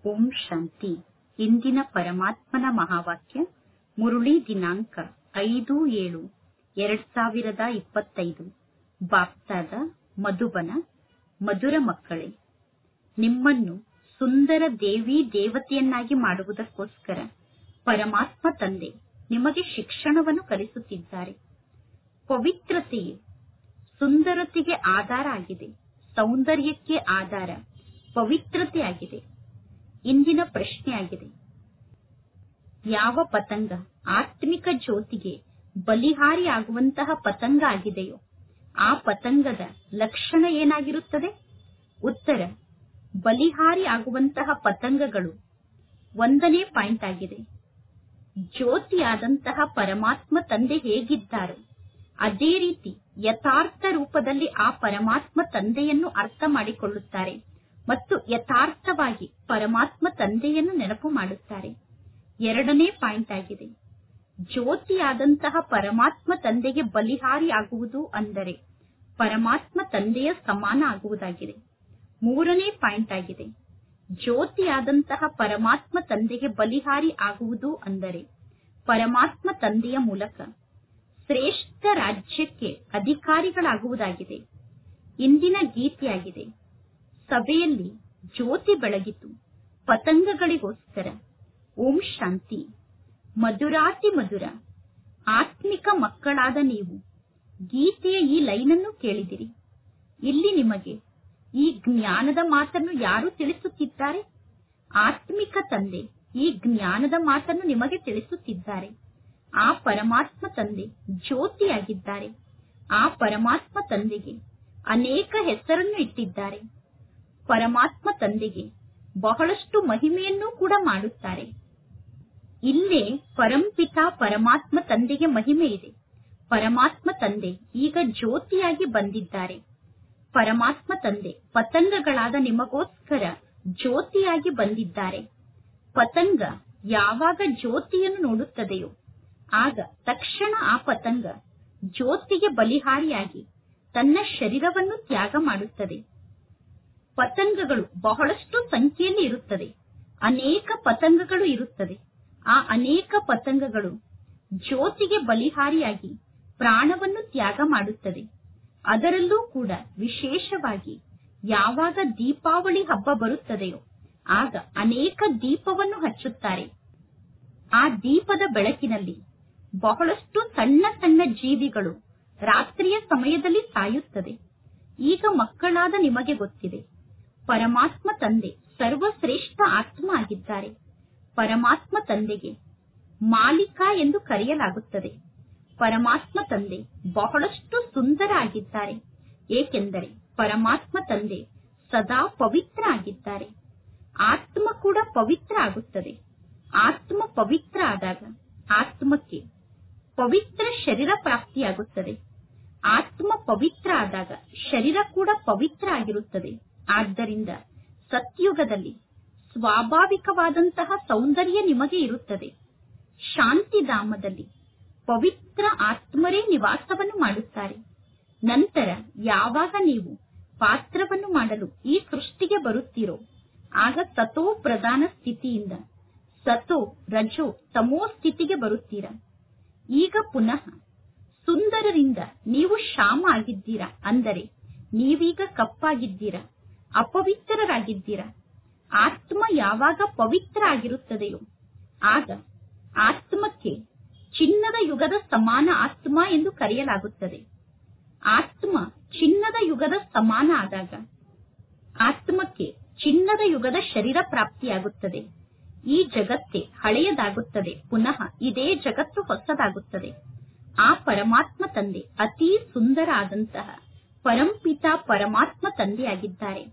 ಓಂ ಶಾಂತಿ ಇಂದಿನ ಪರಮಾತ್ಮನ ಮಹಾವಾಕ್ಯ ಮುರುಳಿ ದಿನಾಂಕ ಐದು ಏಳು ಎರಡ್ ಸಾವಿರದ ಇಪ್ಪತ್ತೈದು ಬಾಪ್ತಾದ ಮಧುಬನ ಮಧುರ ಮಕ್ಕಳೇ ನಿಮ್ಮನ್ನು ಸುಂದರ ದೇವಿ ದೇವತೆಯನ್ನಾಗಿ ಮಾಡುವುದಕ್ಕೋಸ್ಕರ ಪರಮಾತ್ಮ ತಂದೆ ನಿಮಗೆ ಶಿಕ್ಷಣವನ್ನು ಕಲಿಸುತ್ತಿದ್ದಾರೆ ಪವಿತ್ರತೆಯೇ ಸುಂದರತೆಗೆ ಆಧಾರ ಆಗಿದೆ ಸೌಂದರ್ಯಕ್ಕೆ ಆಧಾರ ಪವಿತ್ರತೆ ಆಗಿದೆ ಇಂದಿನ ಪ್ರಶ್ನೆಯಾಗಿದೆ ಯಾವ ಪತಂಗ ಆತ್ಮಿಕ ಜ್ಯೋತಿಗೆ ಬಲಿಹಾರಿ ಆಗುವಂತಹ ಪತಂಗ ಆಗಿದೆಯೋ ಆ ಪತಂಗದ ಲಕ್ಷಣ ಏನಾಗಿರುತ್ತದೆ ಉತ್ತರ ಬಲಿಹಾರಿ ಆಗುವಂತಹ ಪತಂಗಗಳು ಒಂದನೇ ಪಾಯಿಂಟ್ ಆಗಿದೆ ಜ್ಯೋತಿಯಾದಂತಹ ಪರಮಾತ್ಮ ತಂದೆ ಹೇಗಿದ್ದಾರೋ ಅದೇ ರೀತಿ ಯಥಾರ್ಥ ರೂಪದಲ್ಲಿ ಆ ಪರಮಾತ್ಮ ತಂದೆಯನ್ನು ಅರ್ಥ ಮಾಡಿಕೊಳ್ಳುತ್ತಾರೆ ಮತ್ತು ಯಥಾರ್ಥವಾಗಿ ಪರಮಾತ್ಮ ತಂದೆಯನ್ನು ನೆನಪು ಮಾಡುತ್ತಾರೆ ಎರಡನೇ ಪಾಯಿಂಟ್ ಆಗಿದೆ ಜ್ಯೋತಿಯಾದಂತಹ ಪರಮಾತ್ಮ ತಂದೆಗೆ ಬಲಿಹಾರಿ ಆಗುವುದು ಅಂದರೆ ಪರಮಾತ್ಮ ತಂದೆಯ ಸಮಾನ ಆಗುವುದಾಗಿದೆ ಮೂರನೇ ಪಾಯಿಂಟ್ ಆಗಿದೆ ಜ್ಯೋತಿಯಾದಂತಹ ಪರಮಾತ್ಮ ತಂದೆಗೆ ಬಲಿಹಾರಿ ಆಗುವುದು ಅಂದರೆ ಪರಮಾತ್ಮ ತಂದೆಯ ಮೂಲಕ ಶ್ರೇಷ್ಠ ರಾಜ್ಯಕ್ಕೆ ಅಧಿಕಾರಿಗಳಾಗುವುದಾಗಿದೆ ಇಂದಿನ ಗೀತೆಯಾಗಿದೆ ಸಭೆಯಲ್ಲಿ ಜ್ಯೋತಿ ಬೆಳಗಿತು ಪತಂಗಗಳಿಗೋಸ್ಕರ ಓಂ ಶಾಂತಿ ಮಧುರಾತಿ ಮಧುರ ಆತ್ಮಿಕ ಮಕ್ಕಳಾದ ನೀವು ಗೀತೆಯ ಈ ಲೈನನ್ನು ಕೇಳಿದಿರಿ ಇಲ್ಲಿ ನಿಮಗೆ ಈ ಜ್ಞಾನದ ಮಾತನ್ನು ಯಾರು ತಿಳಿಸುತ್ತಿದ್ದಾರೆ ಆತ್ಮಿಕ ತಂದೆ ಈ ಜ್ಞಾನದ ಮಾತನ್ನು ನಿಮಗೆ ತಿಳಿಸುತ್ತಿದ್ದಾರೆ ಆ ಪರಮಾತ್ಮ ತಂದೆ ಜ್ಯೋತಿಯಾಗಿದ್ದಾರೆ ಆ ಪರಮಾತ್ಮ ತಂದೆಗೆ ಅನೇಕ ಹೆಸರನ್ನು ಇಟ್ಟಿದ್ದಾರೆ ಪರಮಾತ್ಮ ತಂದೆಗೆ ಬಹಳಷ್ಟು ಮಹಿಮೆಯನ್ನೂ ಕೂಡ ಮಾಡುತ್ತಾರೆ ಇಲ್ಲೇ ಪರಂಪಿತ ಪರಮಾತ್ಮ ತಂದೆಗೆ ಮಹಿಮೆ ಇದೆ ಪರಮಾತ್ಮ ತಂದೆ ಈಗ ಜ್ಯೋತಿಯಾಗಿ ಬಂದಿದ್ದಾರೆ ಪರಮಾತ್ಮ ತಂದೆ ಪತಂಗಗಳಾದ ನಿಮಗೋಸ್ಕರ ಜ್ಯೋತಿಯಾಗಿ ಬಂದಿದ್ದಾರೆ ಪತಂಗ ಯಾವಾಗ ಜ್ಯೋತಿಯನ್ನು ನೋಡುತ್ತದೆಯೋ ಆಗ ತಕ್ಷಣ ಆ ಪತಂಗ ಜ್ಯೋತಿಗೆ ಬಲಿಹಾರಿಯಾಗಿ ತನ್ನ ಶರೀರವನ್ನು ತ್ಯಾಗ ಮಾಡುತ್ತದೆ ಪತಂಗಗಳು ಬಹಳಷ್ಟು ಸಂಖ್ಯೆಯಲ್ಲಿ ಇರುತ್ತದೆ ಅನೇಕ ಪತಂಗಗಳು ಇರುತ್ತದೆ ಆ ಅನೇಕ ಪತಂಗಗಳು ಜ್ಯೋತಿಗೆ ಬಲಿಹಾರಿಯಾಗಿ ಪ್ರಾಣವನ್ನು ತ್ಯಾಗ ಮಾಡುತ್ತದೆ ಅದರಲ್ಲೂ ಕೂಡ ವಿಶೇಷವಾಗಿ ಯಾವಾಗ ದೀಪಾವಳಿ ಹಬ್ಬ ಬರುತ್ತದೆಯೋ ಆಗ ಅನೇಕ ದೀಪವನ್ನು ಹಚ್ಚುತ್ತಾರೆ ಆ ದೀಪದ ಬೆಳಕಿನಲ್ಲಿ ಬಹಳಷ್ಟು ಸಣ್ಣ ಸಣ್ಣ ಜೀವಿಗಳು ರಾತ್ರಿಯ ಸಮಯದಲ್ಲಿ ಸಾಯುತ್ತದೆ ಈಗ ಮಕ್ಕಳಾದ ನಿಮಗೆ ಗೊತ್ತಿದೆ ಪರಮಾತ್ಮ ತಂದೆ ಸರ್ವಶ್ರೇಷ್ಠ ಆತ್ಮ ಆಗಿದ್ದಾರೆ ಪರಮಾತ್ಮ ತಂದೆಗೆ ಮಾಲೀಕ ಎಂದು ಕರೆಯಲಾಗುತ್ತದೆ ಪರಮಾತ್ಮ ತಂದೆ ಬಹಳಷ್ಟು ಸುಂದರ ಆಗಿದ್ದಾರೆ ಏಕೆಂದರೆ ಪರಮಾತ್ಮ ತಂದೆ ಸದಾ ಪವಿತ್ರ ಆಗಿದ್ದಾರೆ ಆತ್ಮ ಕೂಡ ಪವಿತ್ರ ಆಗುತ್ತದೆ ಆತ್ಮ ಪವಿತ್ರ ಆದಾಗ ಆತ್ಮಕ್ಕೆ ಪವಿತ್ರ ಶರೀರ ಪ್ರಾಪ್ತಿಯಾಗುತ್ತದೆ ಆತ್ಮ ಪವಿತ್ರ ಆದಾಗ ಶರೀರ ಕೂಡ ಪವಿತ್ರ ಆಗಿರುತ್ತದೆ ಆದ್ದರಿಂದ ಸತ್ಯುಗದಲ್ಲಿ ಸ್ವಾಭಾವಿಕವಾದಂತಹ ಸೌಂದರ್ಯ ನಿಮಗೆ ಇರುತ್ತದೆ ಶಾಂತಿಧಾಮದಲ್ಲಿ ಪವಿತ್ರ ಆತ್ಮರೇ ನಿವಾಸವನ್ನು ಮಾಡುತ್ತಾರೆ ನಂತರ ಯಾವಾಗ ನೀವು ಪಾತ್ರವನ್ನು ಮಾಡಲು ಈ ಸೃಷ್ಟಿಗೆ ಬರುತ್ತೀರೋ ಆಗ ಸತೋ ಪ್ರಧಾನ ಸ್ಥಿತಿಯಿಂದ ಸತೋ ರಜೋ ತಮೋ ಸ್ಥಿತಿಗೆ ಬರುತ್ತೀರಾ ಈಗ ಪುನಃ ಸುಂದರರಿಂದ ನೀವು ಶಾಮ ಆಗಿದ್ದೀರಾ ಅಂದರೆ ನೀವೀಗ ಕಪ್ಪಾಗಿದ್ದೀರಾ ಅಪವಿತ್ರರಾಗಿದ್ದೀರಾ ಆತ್ಮ ಯಾವಾಗ ಪವಿತ್ರ ಆಗಿರುತ್ತದೆಯೋ ಆಗ ಆತ್ಮಕ್ಕೆ ಚಿನ್ನದ ಯುಗದ ಸಮಾನ ಆತ್ಮ ಎಂದು ಕರೆಯಲಾಗುತ್ತದೆ ಆತ್ಮ ಚಿನ್ನದ ಯುಗದ ಸಮಾನ ಆದಾಗ ಆತ್ಮಕ್ಕೆ ಚಿನ್ನದ ಯುಗದ ಶರೀರ ಪ್ರಾಪ್ತಿಯಾಗುತ್ತದೆ ಈ ಜಗತ್ತೇ ಹಳೆಯದಾಗುತ್ತದೆ ಪುನಃ ಇದೇ ಜಗತ್ತು ಹೊಸದಾಗುತ್ತದೆ ಆ ಪರಮಾತ್ಮ ತಂದೆ ಅತೀ ಸುಂದರ ಆದಂತಹ ಪರಂಪಿತ ಪರಮಾತ್ಮ ತಂದೆಯಾಗಿದ್ದಾರೆ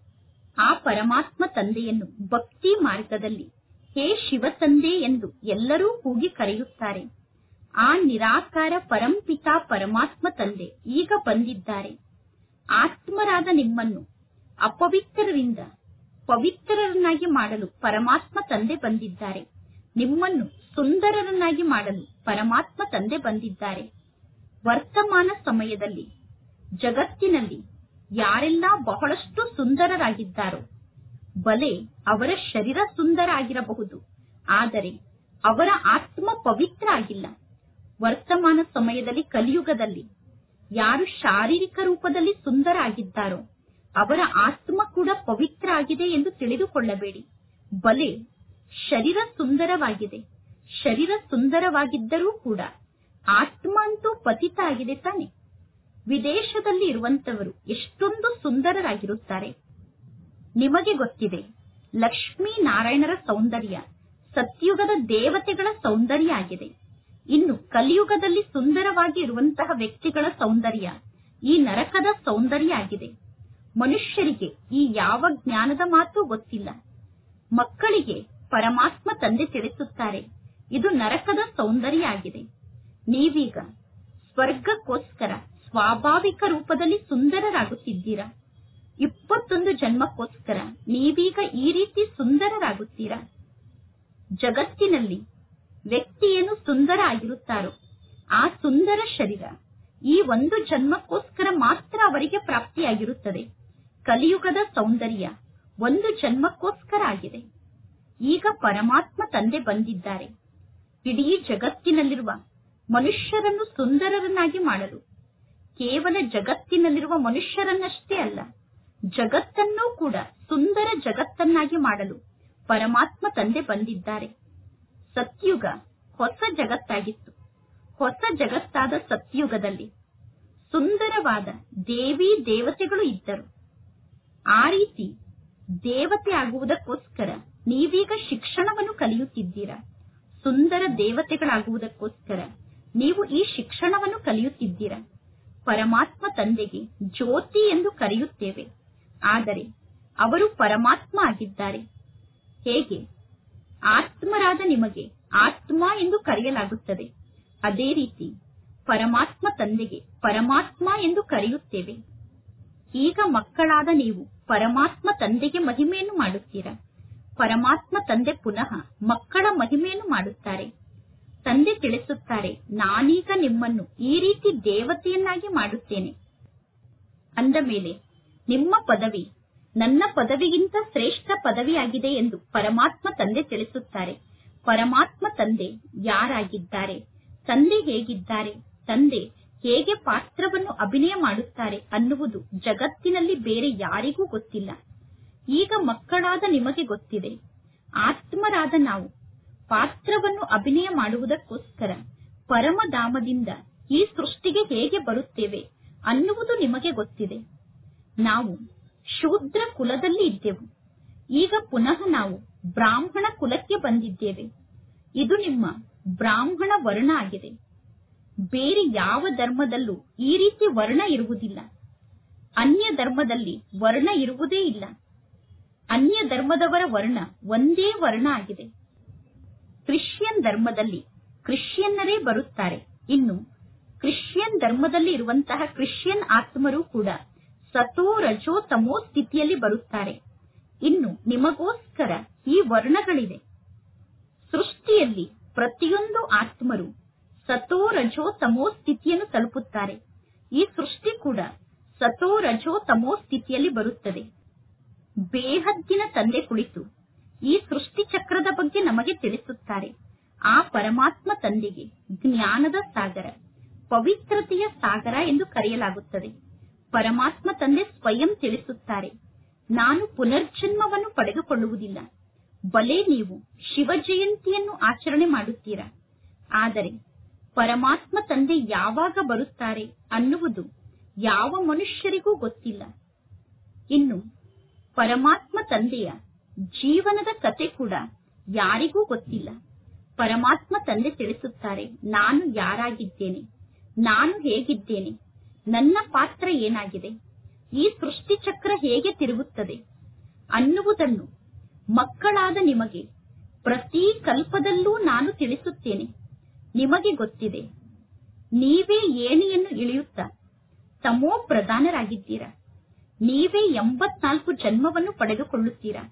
ಆ ಪರಮಾತ್ಮ ತಂದೆಯನ್ನು ಭಕ್ತಿ ಮಾರ್ಗದಲ್ಲಿ ಹೇ ಶಿವ ತಂದೆ ಎಂದು ಎಲ್ಲರೂ ಕೂಗಿ ಕರೆಯುತ್ತಾರೆ ಆ ನಿರಾಕಾರ ಪರಂಪಿತ ಪರಮಾತ್ಮ ತಂದೆ ಈಗ ಬಂದಿದ್ದಾರೆ ಆತ್ಮರಾದ ನಿಮ್ಮನ್ನು ಅಪವಿತ್ರರಿಂದ ಪವಿತ್ರರನ್ನಾಗಿ ಮಾಡಲು ಪರಮಾತ್ಮ ತಂದೆ ಬಂದಿದ್ದಾರೆ ನಿಮ್ಮನ್ನು ಸುಂದರರನ್ನಾಗಿ ಮಾಡಲು ಪರಮಾತ್ಮ ತಂದೆ ಬಂದಿದ್ದಾರೆ ವರ್ತಮಾನ ಸಮಯದಲ್ಲಿ ಜಗತ್ತಿನಲ್ಲಿ ಯಾರೆಲ್ಲ ಬಹಳಷ್ಟು ಸುಂದರರಾಗಿದ್ದಾರೋ ಬಲೆ ಅವರ ಶರೀರ ಸುಂದರ ಆಗಿರಬಹುದು ಆದರೆ ಅವರ ಆತ್ಮ ಪವಿತ್ರ ಆಗಿಲ್ಲ ವರ್ತಮಾನ ಸಮಯದಲ್ಲಿ ಕಲಿಯುಗದಲ್ಲಿ ಯಾರು ಶಾರೀರಿಕ ರೂಪದಲ್ಲಿ ಸುಂದರ ಆಗಿದ್ದಾರೋ ಅವರ ಆತ್ಮ ಕೂಡ ಪವಿತ್ರ ಆಗಿದೆ ಎಂದು ತಿಳಿದುಕೊಳ್ಳಬೇಡಿ ಬಲೆ ಶರೀರ ಸುಂದರವಾಗಿದೆ ಶರೀರ ಸುಂದರವಾಗಿದ್ದರೂ ಕೂಡ ಆತ್ಮ ಅಂತೂ ಪತಿತ ಆಗಿದೆ ತಾನೆ ವಿದೇಶದಲ್ಲಿ ಇರುವಂತವರು ಎಷ್ಟೊಂದು ಸುಂದರರಾಗಿರುತ್ತಾರೆ ನಿಮಗೆ ಗೊತ್ತಿದೆ ಲಕ್ಷ್ಮೀ ನಾರಾಯಣರ ಸೌಂದರ್ಯ ಸತ್ಯುಗದ ದೇವತೆಗಳ ಸೌಂದರ್ಯ ಆಗಿದೆ ಇನ್ನು ಕಲಿಯುಗದಲ್ಲಿ ಸುಂದರವಾಗಿ ಇರುವಂತಹ ವ್ಯಕ್ತಿಗಳ ಸೌಂದರ್ಯ ಈ ನರಕದ ಸೌಂದರ್ಯ ಆಗಿದೆ ಮನುಷ್ಯರಿಗೆ ಈ ಯಾವ ಜ್ಞಾನದ ಮಾತು ಗೊತ್ತಿಲ್ಲ ಮಕ್ಕಳಿಗೆ ಪರಮಾತ್ಮ ತಂದೆ ತಿಳಿಸುತ್ತಾರೆ ಇದು ನರಕದ ಸೌಂದರ್ಯ ಆಗಿದೆ ನೀವೀಗ ಸ್ವರ್ಗಕ್ಕೋಸ್ಕರ ಸ್ವಾಭಾವಿಕ ರೂಪದಲ್ಲಿ ಸುಂದರರಾಗುತ್ತಿದ್ದೀರಾ ಇಪ್ಪತ್ತೊಂದು ಜನ್ಮಕ್ಕೋಸ್ಕರ ನೀವೀಗ ಈ ರೀತಿ ಸುಂದರರಾಗುತ್ತೀರಾ ಜಗತ್ತಿನಲ್ಲಿ ವ್ಯಕ್ತಿ ಏನು ಸುಂದರ ಆಗಿರುತ್ತಾರೋ ಆ ಸುಂದರ ಶರೀರ ಈ ಒಂದು ಜನ್ಮಕ್ಕೋಸ್ಕರ ಮಾತ್ರ ಅವರಿಗೆ ಪ್ರಾಪ್ತಿಯಾಗಿರುತ್ತದೆ ಕಲಿಯುಗದ ಸೌಂದರ್ಯ ಒಂದು ಜನ್ಮಕ್ಕೋಸ್ಕರ ಆಗಿದೆ ಈಗ ಪರಮಾತ್ಮ ತಂದೆ ಬಂದಿದ್ದಾರೆ ಇಡೀ ಜಗತ್ತಿನಲ್ಲಿರುವ ಮನುಷ್ಯರನ್ನು ಸುಂದರರನ್ನಾಗಿ ಮಾಡಲು ಕೇವಲ ಜಗತ್ತಿನಲ್ಲಿರುವ ಮನುಷ್ಯರನ್ನಷ್ಟೇ ಅಲ್ಲ ಜಗತ್ತನ್ನೂ ಕೂಡ ಸುಂದರ ಜಗತ್ತನ್ನಾಗಿ ಮಾಡಲು ಪರಮಾತ್ಮ ತಂದೆ ಬಂದಿದ್ದಾರೆ ಸತ್ಯುಗ ಹೊಸ ಜಗತ್ತಾಗಿತ್ತು ಹೊಸ ಜಗತ್ತಾದ ಸತ್ಯುಗದಲ್ಲಿ ಸುಂದರವಾದ ದೇವಿ ದೇವತೆಗಳು ಇದ್ದರು ಆ ರೀತಿ ದೇವತೆ ಆಗುವುದಕ್ಕೋಸ್ಕರ ನೀವೀಗ ಶಿಕ್ಷಣವನ್ನು ಕಲಿಯುತ್ತಿದ್ದೀರಾ ಸುಂದರ ದೇವತೆಗಳಾಗುವುದಕ್ಕೋಸ್ಕರ ನೀವು ಈ ಶಿಕ್ಷಣವನ್ನು ಕಲಿಯುತ್ತಿದ್ದೀರಾ ಪರಮಾತ್ಮ ತಂದೆಗೆ ಜ್ಯೋತಿ ಎಂದು ಕರೆಯುತ್ತೇವೆ ಆದರೆ ಅವರು ಪರಮಾತ್ಮ ಆಗಿದ್ದಾರೆ ಹೇಗೆ ಆತ್ಮರಾದ ನಿಮಗೆ ಆತ್ಮ ಎಂದು ಕರೆಯಲಾಗುತ್ತದೆ ಅದೇ ರೀತಿ ಪರಮಾತ್ಮ ತಂದೆಗೆ ಪರಮಾತ್ಮ ಎಂದು ಕರೆಯುತ್ತೇವೆ ಈಗ ಮಕ್ಕಳಾದ ನೀವು ಪರಮಾತ್ಮ ತಂದೆಗೆ ಮಹಿಮೆಯನ್ನು ಮಾಡುತ್ತೀರಾ ಪರಮಾತ್ಮ ತಂದೆ ಪುನಃ ಮಕ್ಕಳ ಮಹಿಮೆಯನ್ನು ಮಾಡುತ್ತಾರೆ ತಂದೆ ತಿಳಿಸುತ್ತಾರೆ ನಾನೀಗ ನಿಮ್ಮನ್ನು ಈ ರೀತಿ ದೇವತೆಯನ್ನಾಗಿ ಮಾಡುತ್ತೇನೆ ಅಂದ ಮೇಲೆ ನಿಮ್ಮ ಪದವಿ ನನ್ನ ಪದವಿಗಿಂತ ಶ್ರೇಷ್ಠ ಪದವಿಯಾಗಿದೆ ಎಂದು ಪರಮಾತ್ಮ ತಂದೆ ತಿಳಿಸುತ್ತಾರೆ ಪರಮಾತ್ಮ ತಂದೆ ಯಾರಾಗಿದ್ದಾರೆ ತಂದೆ ಹೇಗಿದ್ದಾರೆ ತಂದೆ ಹೇಗೆ ಪಾತ್ರವನ್ನು ಅಭಿನಯ ಮಾಡುತ್ತಾರೆ ಅನ್ನುವುದು ಜಗತ್ತಿನಲ್ಲಿ ಬೇರೆ ಯಾರಿಗೂ ಗೊತ್ತಿಲ್ಲ ಈಗ ಮಕ್ಕಳಾದ ನಿಮಗೆ ಗೊತ್ತಿದೆ ಆತ್ಮರಾದ ನಾವು ಪಾತ್ರವನ್ನು ಅಭಿನಯ ಮಾಡುವುದಕ್ಕೋಸ್ಕರ ಪರಮಧಾಮದಿಂದ ಈ ಸೃಷ್ಟಿಗೆ ಹೇಗೆ ಬರುತ್ತೇವೆ ಅನ್ನುವುದು ನಿಮಗೆ ಗೊತ್ತಿದೆ ನಾವು ಶೂದ್ರ ಕುಲದಲ್ಲಿ ಇದ್ದೆವು ಈಗ ಪುನಃ ನಾವು ಬ್ರಾಹ್ಮಣ ಕುಲಕ್ಕೆ ಬಂದಿದ್ದೇವೆ ಇದು ನಿಮ್ಮ ಬ್ರಾಹ್ಮಣ ವರ್ಣ ಆಗಿದೆ ಬೇರೆ ಯಾವ ಧರ್ಮದಲ್ಲೂ ಈ ರೀತಿ ವರ್ಣ ಇರುವುದಿಲ್ಲ ಅನ್ಯ ಧರ್ಮದಲ್ಲಿ ವರ್ಣ ಇರುವುದೇ ಇಲ್ಲ ಅನ್ಯ ಧರ್ಮದವರ ವರ್ಣ ಒಂದೇ ವರ್ಣ ಆಗಿದೆ ಕ್ರಿಶ್ಚಿಯನ್ ಧರ್ಮದಲ್ಲಿ ಕ್ರಿಶ್ಚಿಯನ್ನರೇ ಬರುತ್ತಾರೆ ಇನ್ನು ಕ್ರಿಶ್ಚಿಯನ್ ಧರ್ಮದಲ್ಲಿ ಇರುವಂತಹ ಕ್ರಿಶ್ಚಿಯನ್ ಆತ್ಮರು ಕೂಡ ಸತೋ ರಜೋ ತಮೋ ಸ್ಥಿತಿಯಲ್ಲಿ ಬರುತ್ತಾರೆ ಇನ್ನು ನಿಮಗೋಸ್ಕರ ಈ ವರ್ಣಗಳಿದೆ ಸೃಷ್ಟಿಯಲ್ಲಿ ಪ್ರತಿಯೊಂದು ಆತ್ಮರು ಸತೋ ರಜೋ ತಮೋ ಸ್ಥಿತಿಯನ್ನು ತಲುಪುತ್ತಾರೆ ಈ ಸೃಷ್ಟಿ ಕೂಡ ಸತೋ ರಜೋ ತಮೋ ಸ್ಥಿತಿಯಲ್ಲಿ ಬರುತ್ತದೆ ಬೇಹದ್ದಿನ ತಂದೆ ಕುಳಿತು ಈ ಸೃಷ್ಟಿ ಚಕ್ರದ ಬಗ್ಗೆ ನಮಗೆ ತಿಳಿಸುತ್ತಾರೆ ಆ ಪರಮಾತ್ಮ ತಂದೆಗೆ ಜ್ಞಾನದ ಸಾಗರ ಪವಿತ್ರತೆಯ ಸಾಗರ ಎಂದು ಕರೆಯಲಾಗುತ್ತದೆ ಪರಮಾತ್ಮ ತಂದೆ ಸ್ವಯಂ ತಿಳಿಸುತ್ತಾರೆ ನಾನು ಪುನರ್ಜನ್ಮವನ್ನು ಪಡೆದುಕೊಳ್ಳುವುದಿಲ್ಲ ಬಲೆ ನೀವು ಶಿವ ಜಯಂತಿಯನ್ನು ಆಚರಣೆ ಮಾಡುತ್ತೀರಾ ಆದರೆ ಪರಮಾತ್ಮ ತಂದೆ ಯಾವಾಗ ಬರುತ್ತಾರೆ ಅನ್ನುವುದು ಯಾವ ಮನುಷ್ಯರಿಗೂ ಗೊತ್ತಿಲ್ಲ ಇನ್ನು ಪರಮಾತ್ಮ ತಂದೆಯ ಜೀವನದ ಕತೆ ಕೂಡ ಯಾರಿಗೂ ಗೊತ್ತಿಲ್ಲ ಪರಮಾತ್ಮ ತಂದೆ ತಿಳಿಸುತ್ತಾರೆ ನಾನು ಯಾರಾಗಿದ್ದೇನೆ ನಾನು ಹೇಗಿದ್ದೇನೆ ನನ್ನ ಪಾತ್ರ ಏನಾಗಿದೆ ಈ ಸೃಷ್ಟಿ ಚಕ್ರ ಹೇಗೆ ತಿರುಗುತ್ತದೆ ಅನ್ನುವುದನ್ನು ಮಕ್ಕಳಾದ ನಿಮಗೆ ಪ್ರತಿ ಕಲ್ಪದಲ್ಲೂ ನಾನು ತಿಳಿಸುತ್ತೇನೆ ನಿಮಗೆ ಗೊತ್ತಿದೆ ನೀವೇ ಏಣಿಯನ್ನು ಇಳಿಯುತ್ತಾ ತಮೋ ಪ್ರಧಾನರಾಗಿದ್ದೀರಾ ನೀವೇ ಎಂಬತ್ನಾಲ್ಕು ಜನ್ಮವನ್ನು ಪಡೆದುಕೊಳ್ಳುತ್ತೀರಾ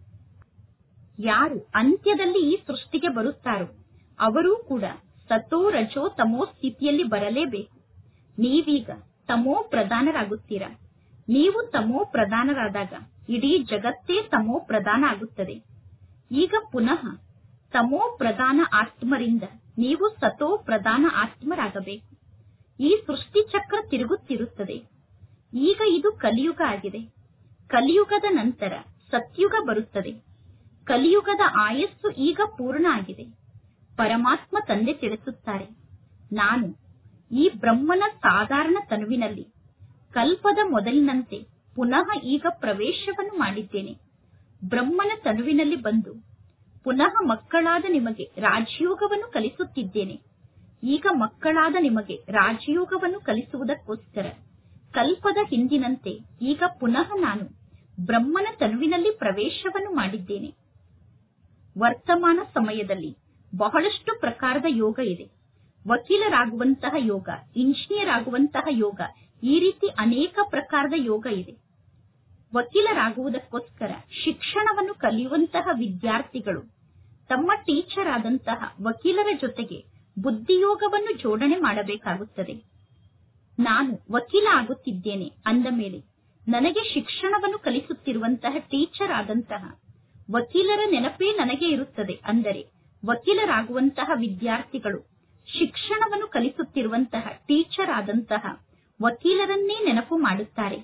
ಯಾರು ಅಂತ್ಯದಲ್ಲಿ ಈ ಸೃಷ್ಟಿಗೆ ಬರುತ್ತಾರೋ ಅವರೂ ಕೂಡ ಸತೋ ರಜೋ ತಮೋ ಸ್ಥಿತಿಯಲ್ಲಿ ಬರಲೇಬೇಕು ನೀವೀಗ ತಮೋ ಪ್ರಧಾನರಾಗುತ್ತೀರಾ ನೀವು ತಮೋ ಪ್ರಧಾನರಾದಾಗ ಇಡೀ ಜಗತ್ತೇ ತಮೋ ಪ್ರಧಾನ ಆಗುತ್ತದೆ ಈಗ ಪುನಃ ತಮೋ ಪ್ರಧಾನ ಆತ್ಮರಿಂದ ನೀವು ಸತೋ ಪ್ರಧಾನ ಆತ್ಮರಾಗಬೇಕು ಈ ಸೃಷ್ಟಿ ಚಕ್ರ ತಿರುಗುತ್ತಿರುತ್ತದೆ ಈಗ ಇದು ಕಲಿಯುಗ ಆಗಿದೆ ಕಲಿಯುಗದ ನಂತರ ಸತ್ಯುಗ ಬರುತ್ತದೆ ಕಲಿಯುಗದ ಆಯಸ್ಸು ಈಗ ಪೂರ್ಣ ಆಗಿದೆ ಪರಮಾತ್ಮ ತಂದೆ ತಿಳಿಸುತ್ತಾರೆ ನಾನು ಈ ಬ್ರಹ್ಮನ ಸಾಧಾರಣ ತನುವಿನಲ್ಲಿ ಕಲ್ಪದ ಮೊದಲಿನಂತೆ ಪುನಃ ಈಗ ಪ್ರವೇಶವನ್ನು ಮಾಡಿದ್ದೇನೆ ಬ್ರಹ್ಮನ ತನುವಿನಲ್ಲಿ ಬಂದು ಪುನಃ ಮಕ್ಕಳಾದ ನಿಮಗೆ ರಾಜಯೋಗವನ್ನು ಕಲಿಸುತ್ತಿದ್ದೇನೆ ಈಗ ಮಕ್ಕಳಾದ ನಿಮಗೆ ರಾಜಯೋಗವನ್ನು ಕಲಿಸುವುದಕ್ಕೋಸ್ಕರ ಕಲ್ಪದ ಹಿಂದಿನಂತೆ ಈಗ ಪುನಃ ನಾನು ಬ್ರಹ್ಮನ ತನುವಿನಲ್ಲಿ ಪ್ರವೇಶವನ್ನು ಮಾಡಿದ್ದೇನೆ ವರ್ತಮಾನ ಸಮಯದಲ್ಲಿ ಬಹಳಷ್ಟು ಪ್ರಕಾರದ ಯೋಗ ಇದೆ ವಕೀಲರಾಗುವಂತಹ ಯೋಗ ಇಂಜಿನಿಯರ್ ಆಗುವಂತಹ ಯೋಗ ಈ ರೀತಿ ಅನೇಕ ಪ್ರಕಾರದ ಯೋಗ ಇದೆ ವಕೀಲರಾಗುವುದಕ್ಕೋಸ್ಕರ ಶಿಕ್ಷಣವನ್ನು ಕಲಿಯುವಂತಹ ವಿದ್ಯಾರ್ಥಿಗಳು ತಮ್ಮ ಟೀಚರ್ ಆದಂತಹ ವಕೀಲರ ಜೊತೆಗೆ ಬುದ್ಧಿಯೋಗವನ್ನು ಜೋಡಣೆ ಮಾಡಬೇಕಾಗುತ್ತದೆ ನಾನು ವಕೀಲ ಆಗುತ್ತಿದ್ದೇನೆ ಅಂದ ಮೇಲೆ ನನಗೆ ಶಿಕ್ಷಣವನ್ನು ಕಲಿಸುತ್ತಿರುವಂತಹ ಟೀಚರ್ ಆದಂತಹ ವಕೀಲರ ನೆನಪೇ ನನಗೆ ಇರುತ್ತದೆ ಅಂದರೆ ವಕೀಲರಾಗುವಂತಹ ವಿದ್ಯಾರ್ಥಿಗಳು ಶಿಕ್ಷಣವನ್ನು ಕಲಿಸುತ್ತಿರುವಂತಹ ಟೀಚರ್ ಆದಂತಹ ವಕೀಲರನ್ನೇ ನೆನಪು ಮಾಡುತ್ತಾರೆ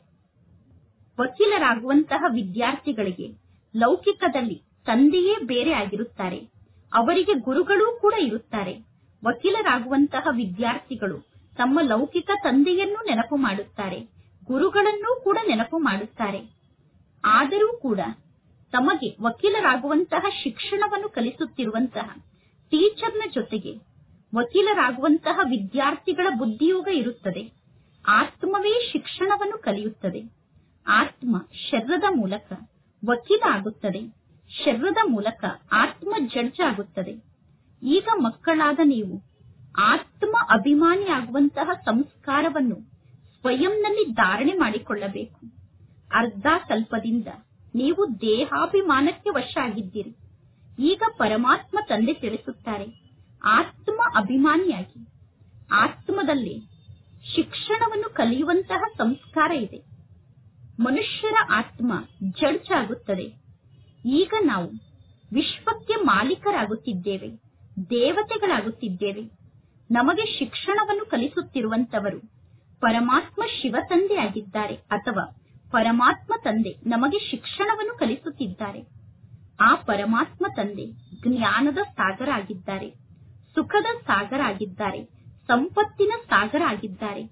ವಕೀಲರಾಗುವಂತಹ ವಿದ್ಯಾರ್ಥಿಗಳಿಗೆ ಲೌಕಿಕದಲ್ಲಿ ತಂದೆಯೇ ಬೇರೆ ಆಗಿರುತ್ತಾರೆ ಅವರಿಗೆ ಗುರುಗಳೂ ಕೂಡ ಇರುತ್ತಾರೆ ವಕೀಲರಾಗುವಂತಹ ವಿದ್ಯಾರ್ಥಿಗಳು ತಮ್ಮ ಲೌಕಿಕ ತಂದೆಯನ್ನು ನೆನಪು ಮಾಡುತ್ತಾರೆ ಗುರುಗಳನ್ನೂ ಕೂಡ ನೆನಪು ಮಾಡುತ್ತಾರೆ ಆದರೂ ಕೂಡ ತಮಗೆ ವಕೀಲರಾಗುವಂತಹ ಶಿಕ್ಷಣವನ್ನು ಕಲಿಸುತ್ತಿರುವಂತಹ ಟೀಚರ್ನ ಜೊತೆಗೆ ವಕೀಲರಾಗುವಂತಹ ವಿದ್ಯಾರ್ಥಿಗಳ ಬುದ್ಧಿಯೋಗ ಇರುತ್ತದೆ ಆತ್ಮವೇ ಶಿಕ್ಷಣವನ್ನು ಕಲಿಯುತ್ತದೆ ಆತ್ಮ ಶರೀರದ ಮೂಲಕ ವಕೀಲ ಆಗುತ್ತದೆ ಶರೀರದ ಮೂಲಕ ಆತ್ಮ ಜಡ್ಜ್ ಆಗುತ್ತದೆ ಈಗ ಮಕ್ಕಳಾದ ನೀವು ಆತ್ಮ ಅಭಿಮಾನಿ ಆಗುವಂತಹ ಸಂಸ್ಕಾರವನ್ನು ಸ್ವಯಂನಲ್ಲಿ ಧಾರಣೆ ಮಾಡಿಕೊಳ್ಳಬೇಕು ಅರ್ಧ ಕಲ್ಪದಿಂದ ನೀವು ದೇಹಾಭಿಮಾನಕ್ಕೆ ವಶ ಆಗಿದ್ದೀರಿ ಈಗ ಪರಮಾತ್ಮ ತಂದೆ ತಿಳಿಸುತ್ತಾರೆ ಆತ್ಮ ಅಭಿಮಾನಿಯಾಗಿ ಆತ್ಮದಲ್ಲಿ ಶಿಕ್ಷಣವನ್ನು ಕಲಿಯುವಂತಹ ಸಂಸ್ಕಾರ ಇದೆ ಮನುಷ್ಯರ ಆತ್ಮ ಜಡ್ಜ್ ಆಗುತ್ತದೆ ಈಗ ನಾವು ವಿಶ್ವಕ್ಕೆ ಮಾಲೀಕರಾಗುತ್ತಿದ್ದೇವೆ ದೇವತೆಗಳಾಗುತ್ತಿದ್ದೇವೆ ನಮಗೆ ಶಿಕ್ಷಣವನ್ನು ಕಲಿಸುತ್ತಿರುವಂತವರು ಪರಮಾತ್ಮ ಶಿವ ತಂದೆ ಆಗಿದ್ದಾರೆ ಅಥವಾ ಪರಮಾತ್ಮ ತಂದೆ ನಮಗೆ ಶಿಕ್ಷಣವನ್ನು ಕಲಿಸುತ್ತಿದ್ದಾರೆ ಆ ಪರಮಾತ್ಮ ತಂದೆ ಜ್ಞಾನದ ಸಾಗರ ಆಗಿದ್ದಾರೆ ಸುಖದ ಸಾಗರ ಆಗಿದ್ದಾರೆ ಸಂಪತ್ತಿನ ಸಾಗರ ಆಗಿದ್ದಾರೆ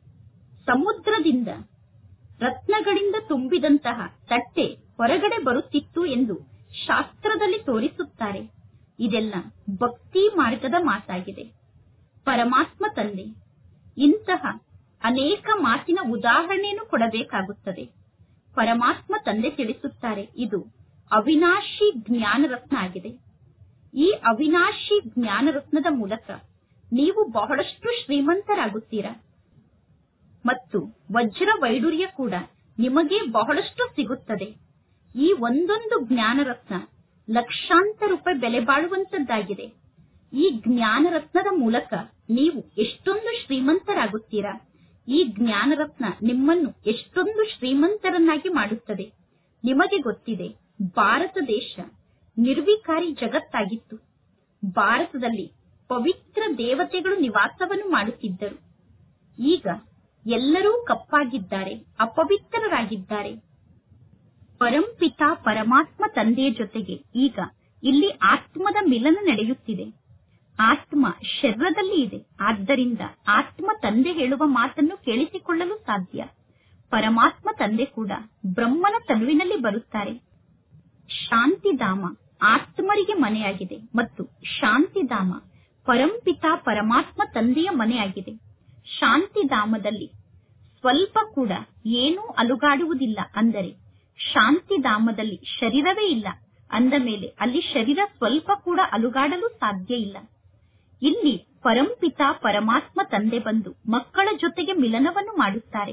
ಸಮುದ್ರದಿಂದ ರತ್ನಗಳಿಂದ ತುಂಬಿದಂತಹ ತಟ್ಟೆ ಹೊರಗಡೆ ಬರುತ್ತಿತ್ತು ಎಂದು ಶಾಸ್ತ್ರದಲ್ಲಿ ತೋರಿಸುತ್ತಾರೆ ಇದೆಲ್ಲ ಭಕ್ತಿ ಮಾರ್ಗದ ಮಾತಾಗಿದೆ ಪರಮಾತ್ಮ ತಂದೆ ಇಂತಹ ಅನೇಕ ಮಾತಿನ ಉದಾಹರಣೆಯನ್ನು ಕೊಡಬೇಕಾಗುತ್ತದೆ ಪರಮಾತ್ಮ ತಂದೆ ತಿಳಿಸುತ್ತಾರೆ ಇದು ಅವಿನಾಶಿ ಜ್ಞಾನ ರತ್ನ ಆಗಿದೆ ಈ ಅವಿನಾಶಿ ಜ್ಞಾನ ರತ್ನದ ಮೂಲಕ ನೀವು ಬಹಳಷ್ಟು ಶ್ರೀಮಂತರಾಗುತ್ತೀರಾ ಮತ್ತು ವಜ್ರ ವೈಡೂರ್ಯ ಕೂಡ ನಿಮಗೆ ಬಹಳಷ್ಟು ಸಿಗುತ್ತದೆ ಈ ಒಂದೊಂದು ಜ್ಞಾನ ರತ್ನ ಲಕ್ಷಾಂತರ ರೂಪಾಯಿ ಬೆಲೆ ಬಾಳುವಂತದ್ದಾಗಿದೆ ಈ ಜ್ಞಾನ ರತ್ನದ ಮೂಲಕ ನೀವು ಎಷ್ಟೊಂದು ಶ್ರೀಮಂತರಾಗುತ್ತೀರಾ ಈ ಜ್ಞಾನ ರತ್ನ ನಿಮ್ಮನ್ನು ಎಷ್ಟೊಂದು ಶ್ರೀಮಂತರನ್ನಾಗಿ ಮಾಡುತ್ತದೆ ನಿಮಗೆ ಗೊತ್ತಿದೆ ಭಾರತ ದೇಶ ನಿರ್ವಿಕಾರಿ ಜಗತ್ತಾಗಿತ್ತು ಭಾರತದಲ್ಲಿ ಪವಿತ್ರ ದೇವತೆಗಳು ನಿವಾಸವನ್ನು ಮಾಡುತ್ತಿದ್ದರು ಈಗ ಎಲ್ಲರೂ ಕಪ್ಪಾಗಿದ್ದಾರೆ ಅಪವಿತ್ರರಾಗಿದ್ದಾರೆ ಪರಂಪಿತ ಪರಮಾತ್ಮ ತಂದೆಯ ಜೊತೆಗೆ ಈಗ ಇಲ್ಲಿ ಆತ್ಮದ ಮಿಲನ ನಡೆಯುತ್ತಿದೆ ಆತ್ಮ ಶರೀರದಲ್ಲಿ ಇದೆ ಆದ್ದರಿಂದ ಆತ್ಮ ತಂದೆ ಹೇಳುವ ಮಾತನ್ನು ಕೇಳಿಸಿಕೊಳ್ಳಲು ಸಾಧ್ಯ ಪರಮಾತ್ಮ ತಂದೆ ಕೂಡ ಬ್ರಹ್ಮನ ತನುವಿನಲ್ಲಿ ಬರುತ್ತಾರೆ ಶಾಂತಿಧಾಮ ಆತ್ಮರಿಗೆ ಮನೆಯಾಗಿದೆ ಮತ್ತು ಶಾಂತಿಧಾಮ ಪರಂಪಿತ ಪರಮಾತ್ಮ ತಂದೆಯ ಮನೆಯಾಗಿದೆ ಶಾಂತಿಧಾಮದಲ್ಲಿ ಸ್ವಲ್ಪ ಕೂಡ ಏನೂ ಅಲುಗಾಡುವುದಿಲ್ಲ ಅಂದರೆ ಶಾಂತಿಧಾಮದಲ್ಲಿ ಶರೀರವೇ ಇಲ್ಲ ಅಂದ ಮೇಲೆ ಅಲ್ಲಿ ಶರೀರ ಸ್ವಲ್ಪ ಕೂಡ ಅಲುಗಾಡಲು ಸಾಧ್ಯ ಇಲ್ಲ ಇಲ್ಲಿ ಪರಂಪಿತ ಪರಮಾತ್ಮ ತಂದೆ ಬಂದು ಮಕ್ಕಳ ಜೊತೆಗೆ ಮಿಲನವನ್ನು ಮಾಡುತ್ತಾರೆ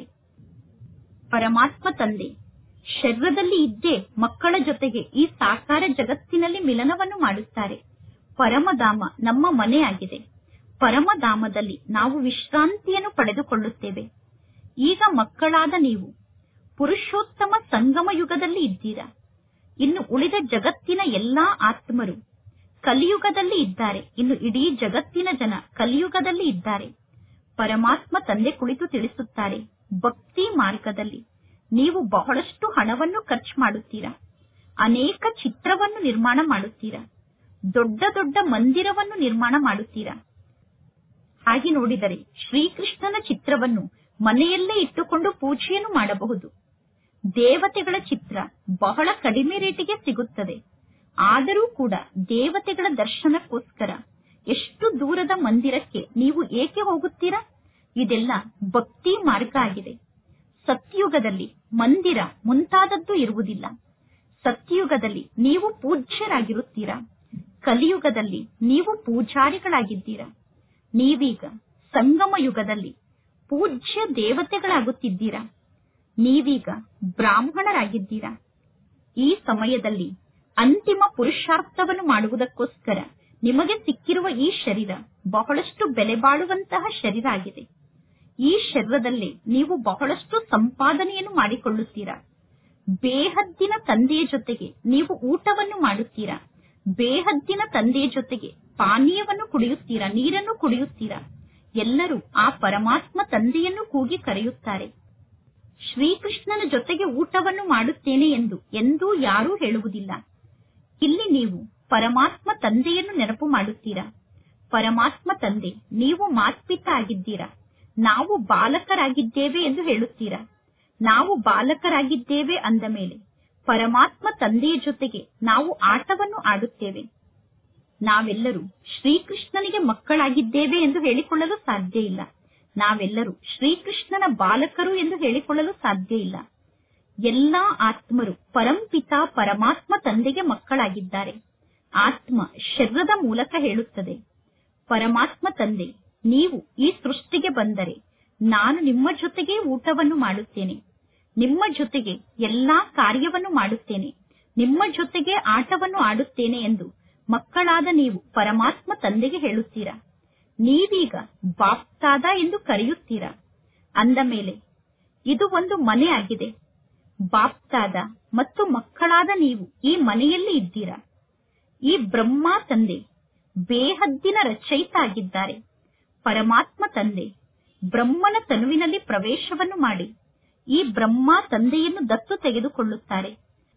ಪರಮಾತ್ಮ ತಂದೆ ಶರೀರದಲ್ಲಿ ಇದ್ದೇ ಮಕ್ಕಳ ಜೊತೆಗೆ ಈ ಸಾಕಾರ ಜಗತ್ತಿನಲ್ಲಿ ಮಿಲನವನ್ನು ಮಾಡುತ್ತಾರೆ ಪರಮಧಾಮ ನಮ್ಮ ಮನೆಯಾಗಿದೆ ಪರಮಧಾಮದಲ್ಲಿ ನಾವು ವಿಶ್ರಾಂತಿಯನ್ನು ಪಡೆದುಕೊಳ್ಳುತ್ತೇವೆ ಈಗ ಮಕ್ಕಳಾದ ನೀವು ಪುರುಷೋತ್ತಮ ಸಂಗಮ ಯುಗದಲ್ಲಿ ಇದ್ದೀರಾ ಇನ್ನು ಉಳಿದ ಜಗತ್ತಿನ ಎಲ್ಲಾ ಆತ್ಮರು ಕಲಿಯುಗದಲ್ಲಿ ಇದ್ದಾರೆ ಇನ್ನು ಇಡೀ ಜಗತ್ತಿನ ಜನ ಕಲಿಯುಗದಲ್ಲಿ ಇದ್ದಾರೆ ಪರಮಾತ್ಮ ತಂದೆ ಕುಳಿತು ತಿಳಿಸುತ್ತಾರೆ ಭಕ್ತಿ ಮಾರ್ಗದಲ್ಲಿ ನೀವು ಬಹಳಷ್ಟು ಹಣವನ್ನು ಖರ್ಚು ಮಾಡುತ್ತೀರಾ ಅನೇಕ ಚಿತ್ರವನ್ನು ನಿರ್ಮಾಣ ಮಾಡುತ್ತೀರಾ ದೊಡ್ಡ ದೊಡ್ಡ ಮಂದಿರವನ್ನು ನಿರ್ಮಾಣ ಮಾಡುತ್ತೀರಾ ಹಾಗೆ ನೋಡಿದರೆ ಶ್ರೀಕೃಷ್ಣನ ಚಿತ್ರವನ್ನು ಮನೆಯಲ್ಲೇ ಇಟ್ಟುಕೊಂಡು ಪೂಜೆಯನ್ನು ಮಾಡಬಹುದು ದೇವತೆಗಳ ಚಿತ್ರ ಬಹಳ ಕಡಿಮೆ ರೇಟಿಗೆ ಸಿಗುತ್ತದೆ ಆದರೂ ಕೂಡ ದೇವತೆಗಳ ದರ್ಶನಕ್ಕೋಸ್ಕರ ಎಷ್ಟು ದೂರದ ಮಂದಿರಕ್ಕೆ ನೀವು ಏಕೆ ಹೋಗುತ್ತೀರಾ ಇದೆಲ್ಲ ಭಕ್ತಿ ಮಾರ್ಗ ಆಗಿದೆ ಸತ್ಯುಗದಲ್ಲಿ ಮಂದಿರ ಮುಂತಾದದ್ದು ಇರುವುದಿಲ್ಲ ಸತ್ಯುಗದಲ್ಲಿ ನೀವು ಪೂಜ್ಯರಾಗಿರುತ್ತೀರಾ ಕಲಿಯುಗದಲ್ಲಿ ನೀವು ಪೂಜಾರಿಗಳಾಗಿದ್ದೀರಾ ನೀವೀಗ ಸಂಗಮ ಯುಗದಲ್ಲಿ ಪೂಜ್ಯ ದೇವತೆಗಳಾಗುತ್ತಿದ್ದೀರಾ ನೀವೀಗ ಬ್ರಾಹ್ಮಣರಾಗಿದ್ದೀರಾ ಈ ಸಮಯದಲ್ಲಿ ಅಂತಿಮ ಪುರುಷಾರ್ಥವನ್ನು ಮಾಡುವುದಕ್ಕೋಸ್ಕರ ನಿಮಗೆ ಸಿಕ್ಕಿರುವ ಈ ಶರೀರ ಬಹಳಷ್ಟು ಬೆಲೆ ಬಾಳುವಂತಹ ಶರೀರ ಆಗಿದೆ ಈ ಶರೀರದಲ್ಲಿ ನೀವು ಬಹಳಷ್ಟು ಸಂಪಾದನೆಯನ್ನು ಮಾಡಿಕೊಳ್ಳುತ್ತೀರಾ ಬೇಹದ್ದಿನ ತಂದೆಯ ಜೊತೆಗೆ ನೀವು ಊಟವನ್ನು ಮಾಡುತ್ತೀರಾ ಬೇಹದ್ದಿನ ತಂದೆಯ ಜೊತೆಗೆ ಪಾನೀಯವನ್ನು ಕುಡಿಯುತ್ತೀರಾ ನೀರನ್ನು ಕುಡಿಯುತ್ತೀರಾ ಎಲ್ಲರೂ ಆ ಪರಮಾತ್ಮ ತಂದೆಯನ್ನು ಕೂಗಿ ಕರೆಯುತ್ತಾರೆ ಶ್ರೀಕೃಷ್ಣನ ಜೊತೆಗೆ ಊಟವನ್ನು ಮಾಡುತ್ತೇನೆ ಎಂದು ಎಂದೂ ಯಾರೂ ಹೇಳುವುದಿಲ್ಲ ಇಲ್ಲಿ ನೀವು ಪರಮಾತ್ಮ ತಂದೆಯನ್ನು ನೆನಪು ಮಾಡುತ್ತೀರಾ ಪರಮಾತ್ಮ ತಂದೆ ನೀವು ಮಾತ್ಪಿತ ಆಗಿದ್ದೀರಾ ನಾವು ಬಾಲಕರಾಗಿದ್ದೇವೆ ಎಂದು ಹೇಳುತ್ತೀರಾ ನಾವು ಬಾಲಕರಾಗಿದ್ದೇವೆ ಅಂದ ಮೇಲೆ ಪರಮಾತ್ಮ ತಂದೆಯ ಜೊತೆಗೆ ನಾವು ಆಟವನ್ನು ಆಡುತ್ತೇವೆ ನಾವೆಲ್ಲರೂ ಶ್ರೀಕೃಷ್ಣನಿಗೆ ಮಕ್ಕಳಾಗಿದ್ದೇವೆ ಎಂದು ಹೇಳಿಕೊಳ್ಳಲು ಸಾಧ್ಯ ಇಲ್ಲ ನಾವೆಲ್ಲರೂ ಶ್ರೀಕೃಷ್ಣನ ಬಾಲಕರು ಎಂದು ಹೇಳಿಕೊಳ್ಳಲು ಸಾಧ್ಯ ಇಲ್ಲ ಎಲ್ಲಾ ಆತ್ಮರು ಪರಂಪಿತ ಪರಮಾತ್ಮ ತಂದೆಗೆ ಮಕ್ಕಳಾಗಿದ್ದಾರೆ ಆತ್ಮ ಶರೀರದ ಮೂಲಕ ಹೇಳುತ್ತದೆ ಪರಮಾತ್ಮ ತಂದೆ ನೀವು ಈ ಸೃಷ್ಟಿಗೆ ಬಂದರೆ ನಾನು ನಿಮ್ಮ ಜೊತೆಗೆ ಊಟವನ್ನು ಮಾಡುತ್ತೇನೆ ನಿಮ್ಮ ಜೊತೆಗೆ ಎಲ್ಲಾ ಕಾರ್ಯವನ್ನು ಮಾಡುತ್ತೇನೆ ನಿಮ್ಮ ಜೊತೆಗೆ ಆಟವನ್ನು ಆಡುತ್ತೇನೆ ಎಂದು ಮಕ್ಕಳಾದ ನೀವು ಪರಮಾತ್ಮ ತಂದೆಗೆ ಹೇಳುತ್ತೀರಾ ನೀವೀಗ ಬಾಪ್ತಾದ ಎಂದು ಕರೆಯುತ್ತೀರಾ ಅಂದ ಮೇಲೆ ಇದು ಒಂದು ಮನೆ ಆಗಿದೆ ಬಾಪ್ತಾದ ಮತ್ತು ಮಕ್ಕಳಾದ ನೀವು ಈ ಮನೆಯಲ್ಲಿ ಇದ್ದೀರಾ ಈ ಬ್ರಹ್ಮ ತಂದೆ ಬೇಹದ್ದಿನ ರಚಯಿತ ಆಗಿದ್ದಾರೆ ಪರಮಾತ್ಮ ತಂದೆ ಬ್ರಹ್ಮನ ತನುವಿನಲ್ಲಿ ಪ್ರವೇಶವನ್ನು ಮಾಡಿ ಈ ಬ್ರಹ್ಮ ತಂದೆಯನ್ನು ದತ್ತು ತೆಗೆದುಕೊಳ್ಳುತ್ತಾರೆ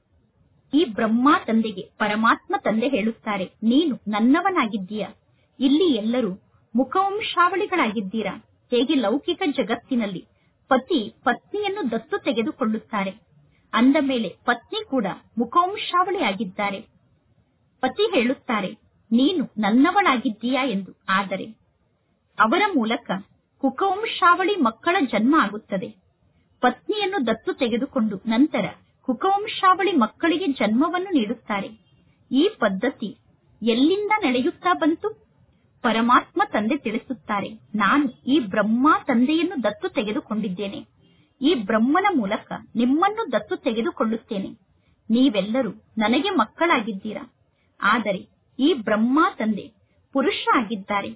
ಈ ಬ್ರಹ್ಮ ತಂದೆಗೆ ಪರಮಾತ್ಮ ತಂದೆ ಹೇಳುತ್ತಾರೆ ನೀನು ನನ್ನವನಾಗಿದ್ದೀಯ ಇಲ್ಲಿ ಎಲ್ಲರೂ ಮುಖವಂಶಾವಳಿಗಳಾಗಿದ್ದೀರಾ ಹೇಗೆ ಲೌಕಿಕ ಜಗತ್ತಿನಲ್ಲಿ ಪತಿ ಪತ್ನಿಯನ್ನು ದತ್ತು ತೆಗೆದುಕೊಳ್ಳುತ್ತಾರೆ ಅಂದ ಮೇಲೆ ಪತ್ನಿ ಕೂಡ ಮುಖವಂಶಾವಳಿ ಆಗಿದ್ದಾರೆ ಪತಿ ಹೇಳುತ್ತಾರೆ ನೀನು ನನ್ನವಳಾಗಿದ್ದೀಯಾ ಎಂದು ಆದರೆ ಅವರ ಮೂಲಕ ಕುಕವಂಶಾವಳಿ ಮಕ್ಕಳ ಜನ್ಮ ಆಗುತ್ತದೆ ಪತ್ನಿಯನ್ನು ದತ್ತು ತೆಗೆದುಕೊಂಡು ನಂತರ ಕುಕವಂಶಾವಳಿ ಮಕ್ಕಳಿಗೆ ಜನ್ಮವನ್ನು ನೀಡುತ್ತಾರೆ ಈ ಪದ್ಧತಿ ಎಲ್ಲಿಂದ ನಡೆಯುತ್ತಾ ಬಂತು ಪರಮಾತ್ಮ ತಂದೆ ತಿಳಿಸುತ್ತಾರೆ ನಾನು ಈ ಬ್ರಹ್ಮ ತಂದೆಯನ್ನು ದತ್ತು ತೆಗೆದುಕೊಂಡಿದ್ದೇನೆ ಈ ಬ್ರಹ್ಮನ ಮೂಲಕ ನಿಮ್ಮನ್ನು ದತ್ತು ತೆಗೆದುಕೊಳ್ಳುತ್ತೇನೆ ನೀವೆಲ್ಲರೂ ನನಗೆ ಮಕ್ಕಳಾಗಿದ್ದೀರಾ ಆದರೆ ಈ ಬ್ರಹ್ಮ ತಂದೆ ಪುರುಷ ಆಗಿದ್ದಾರೆ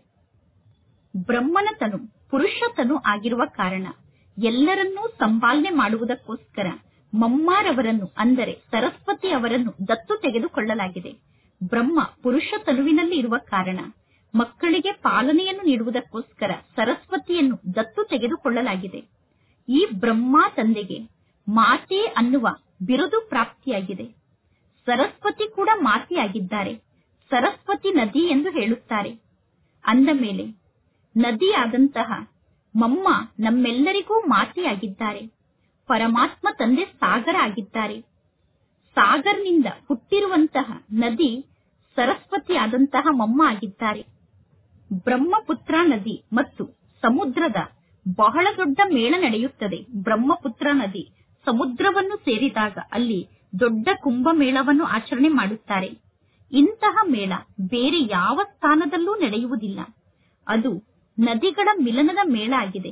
ಬ್ರಹ್ಮನ ತನು ಪುರುಷ ತನು ಆಗಿರುವ ಕಾರಣ ಎಲ್ಲರನ್ನೂ ಸಂಪಾಲನೆ ಮಾಡುವುದಕ್ಕೋಸ್ಕರ ಮಮ್ಮಾರವರನ್ನು ಅಂದರೆ ಸರಸ್ವತಿ ಅವರನ್ನು ದತ್ತು ತೆಗೆದುಕೊಳ್ಳಲಾಗಿದೆ ಬ್ರಹ್ಮ ಪುರುಷ ತನುವಿನಲ್ಲಿ ಇರುವ ಕಾರಣ ಮಕ್ಕಳಿಗೆ ಪಾಲನೆಯನ್ನು ನೀಡುವುದಕ್ಕೋಸ್ಕರ ಸರಸ್ವತಿಯನ್ನು ದತ್ತು ತೆಗೆದುಕೊಳ್ಳಲಾಗಿದೆ ಈ ಬ್ರಹ್ಮ ತಂದೆಗೆ ಮಾತೆ ಅನ್ನುವ ಬಿರುದು ಪ್ರಾಪ್ತಿಯಾಗಿದೆ ಸರಸ್ವತಿ ಕೂಡ ಮಾತೆಯಾಗಿದ್ದಾರೆ ಸರಸ್ವತಿ ನದಿ ಎಂದು ಹೇಳುತ್ತಾರೆ ಅಂದ ಮೇಲೆ ನದಿಯಾದಂತಹ ಮಮ್ಮ ನಮ್ಮೆಲ್ಲರಿಗೂ ಮಾತೆಯಾಗಿದ್ದಾರೆ ಪರಮಾತ್ಮ ತಂದೆ ಸಾಗರ ಆಗಿದ್ದಾರೆ ಸಾಗರ್ನಿಂದ ಹುಟ್ಟಿರುವಂತಹ ನದಿ ಸರಸ್ವತಿ ಆದಂತಹ ಮಮ್ಮ ಆಗಿದ್ದಾರೆ ಬ್ರಹ್ಮಪುತ್ರ ನದಿ ಮತ್ತು ಸಮುದ್ರದ ಬಹಳ ದೊಡ್ಡ ಮೇಳ ನಡೆಯುತ್ತದೆ ಬ್ರಹ್ಮಪುತ್ರ ನದಿ ಸಮುದ್ರವನ್ನು ಸೇರಿದಾಗ ಅಲ್ಲಿ ದೊಡ್ಡ ಕುಂಭಮೇಳವನ್ನು ಆಚರಣೆ ಮಾಡುತ್ತಾರೆ ಇಂತಹ ಮೇಳ ಬೇರೆ ಯಾವ ಸ್ಥಾನದಲ್ಲೂ ನಡೆಯುವುದಿಲ್ಲ ಅದು ನದಿಗಳ ಮಿಲನದ ಮೇಳ ಆಗಿದೆ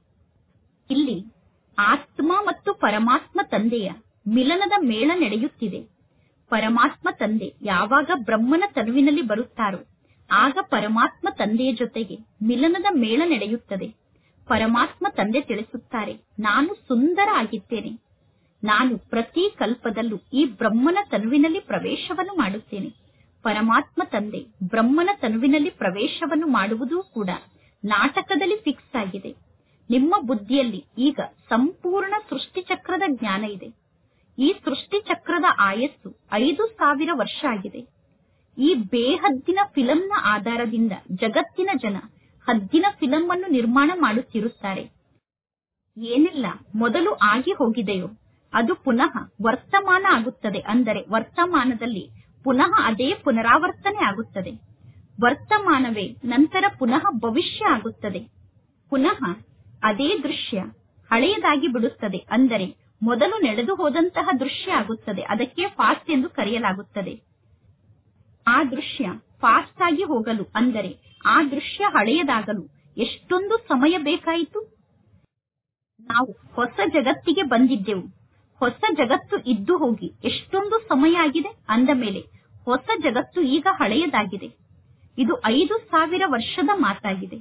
ಇಲ್ಲಿ ಆತ್ಮ ಮತ್ತು ಪರಮಾತ್ಮ ತಂದೆಯ ಮಿಲನದ ಮೇಳ ನಡೆಯುತ್ತಿದೆ ಪರಮಾತ್ಮ ತಂದೆ ಯಾವಾಗ ಬ್ರಹ್ಮನ ತನುವಿನಲ್ಲಿ ಬರುತ್ತಾರೋ ಆಗ ಪರಮಾತ್ಮ ತಂದೆಯ ಜೊತೆಗೆ ಮಿಲನದ ಮೇಳ ನಡೆಯುತ್ತದೆ ಪರಮಾತ್ಮ ತಂದೆ ತಿಳಿಸುತ್ತಾರೆ ನಾನು ಸುಂದರ ಆಗಿದ್ದೇನೆ ನಾನು ಪ್ರತಿ ಕಲ್ಪದಲ್ಲೂ ಈ ಬ್ರಹ್ಮನ ತನುವಿನಲ್ಲಿ ಪ್ರವೇಶವನ್ನು ಮಾಡುತ್ತೇನೆ ಪರಮಾತ್ಮ ತಂದೆ ಬ್ರಹ್ಮನ ತನುವಿನಲ್ಲಿ ಪ್ರವೇಶವನ್ನು ಮಾಡುವುದೂ ಕೂಡ ನಾಟಕದಲ್ಲಿ ಫಿಕ್ಸ್ ಆಗಿದೆ ನಿಮ್ಮ ಬುದ್ಧಿಯಲ್ಲಿ ಈಗ ಸಂಪೂರ್ಣ ಸೃಷ್ಟಿ ಚಕ್ರದ ಜ್ಞಾನ ಇದೆ ಈ ಸೃಷ್ಟಿ ಚಕ್ರದ ಆಯಸ್ಸು ಐದು ಸಾವಿರ ವರ್ಷ ಆಗಿದೆ ಈ ಬೇಹದ್ದಿನ ಫಿಲಂನ ಆಧಾರದಿಂದ ಜಗತ್ತಿನ ಜನ ಹದ್ದಿನ ಫಿಲಂ ಅನ್ನು ನಿರ್ಮಾಣ ಮಾಡುತ್ತಿರುತ್ತಾರೆ ಏನೆಲ್ಲ ಮೊದಲು ಆಗಿ ಹೋಗಿದೆಯೋ ಅದು ಪುನಃ ವರ್ತಮಾನ ಆಗುತ್ತದೆ ಅಂದರೆ ವರ್ತಮಾನದಲ್ಲಿ ಪುನಃ ಅದೇ ಪುನರಾವರ್ತನೆ ಆಗುತ್ತದೆ ವರ್ತಮಾನವೇ ನಂತರ ಪುನಃ ಭವಿಷ್ಯ ಆಗುತ್ತದೆ ಪುನಃ ಅದೇ ದೃಶ್ಯ ಹಳೆಯದಾಗಿ ಬಿಡುತ್ತದೆ ಅಂದರೆ ಮೊದಲು ನಡೆದು ಹೋದಂತಹ ದೃಶ್ಯ ಆಗುತ್ತದೆ ಅದಕ್ಕೆ ಫಾಸ್ಟ್ ಎಂದು ಕರೆಯಲಾಗುತ್ತದೆ ಆ ದೃಶ್ಯ ಫಾಸ್ಟ್ ಆಗಿ ಹೋಗಲು ಅಂದರೆ ಆ ದೃಶ್ಯ ಹಳೆಯದಾಗಲು ಎಷ್ಟೊಂದು ಸಮಯ ಬೇಕಾಯಿತು ನಾವು ಹೊಸ ಜಗತ್ತಿಗೆ ಬಂದಿದ್ದೆವು ಹೊಸ ಜಗತ್ತು ಇದ್ದು ಹೋಗಿ ಎಷ್ಟೊಂದು ಸಮಯ ಆಗಿದೆ ಅಂದ ಮೇಲೆ ಹೊಸ ಜಗತ್ತು ಈಗ ಹಳೆಯದಾಗಿದೆ ಇದು ಐದು ಸಾವಿರ ವರ್ಷದ ಮಾತಾಗಿದೆ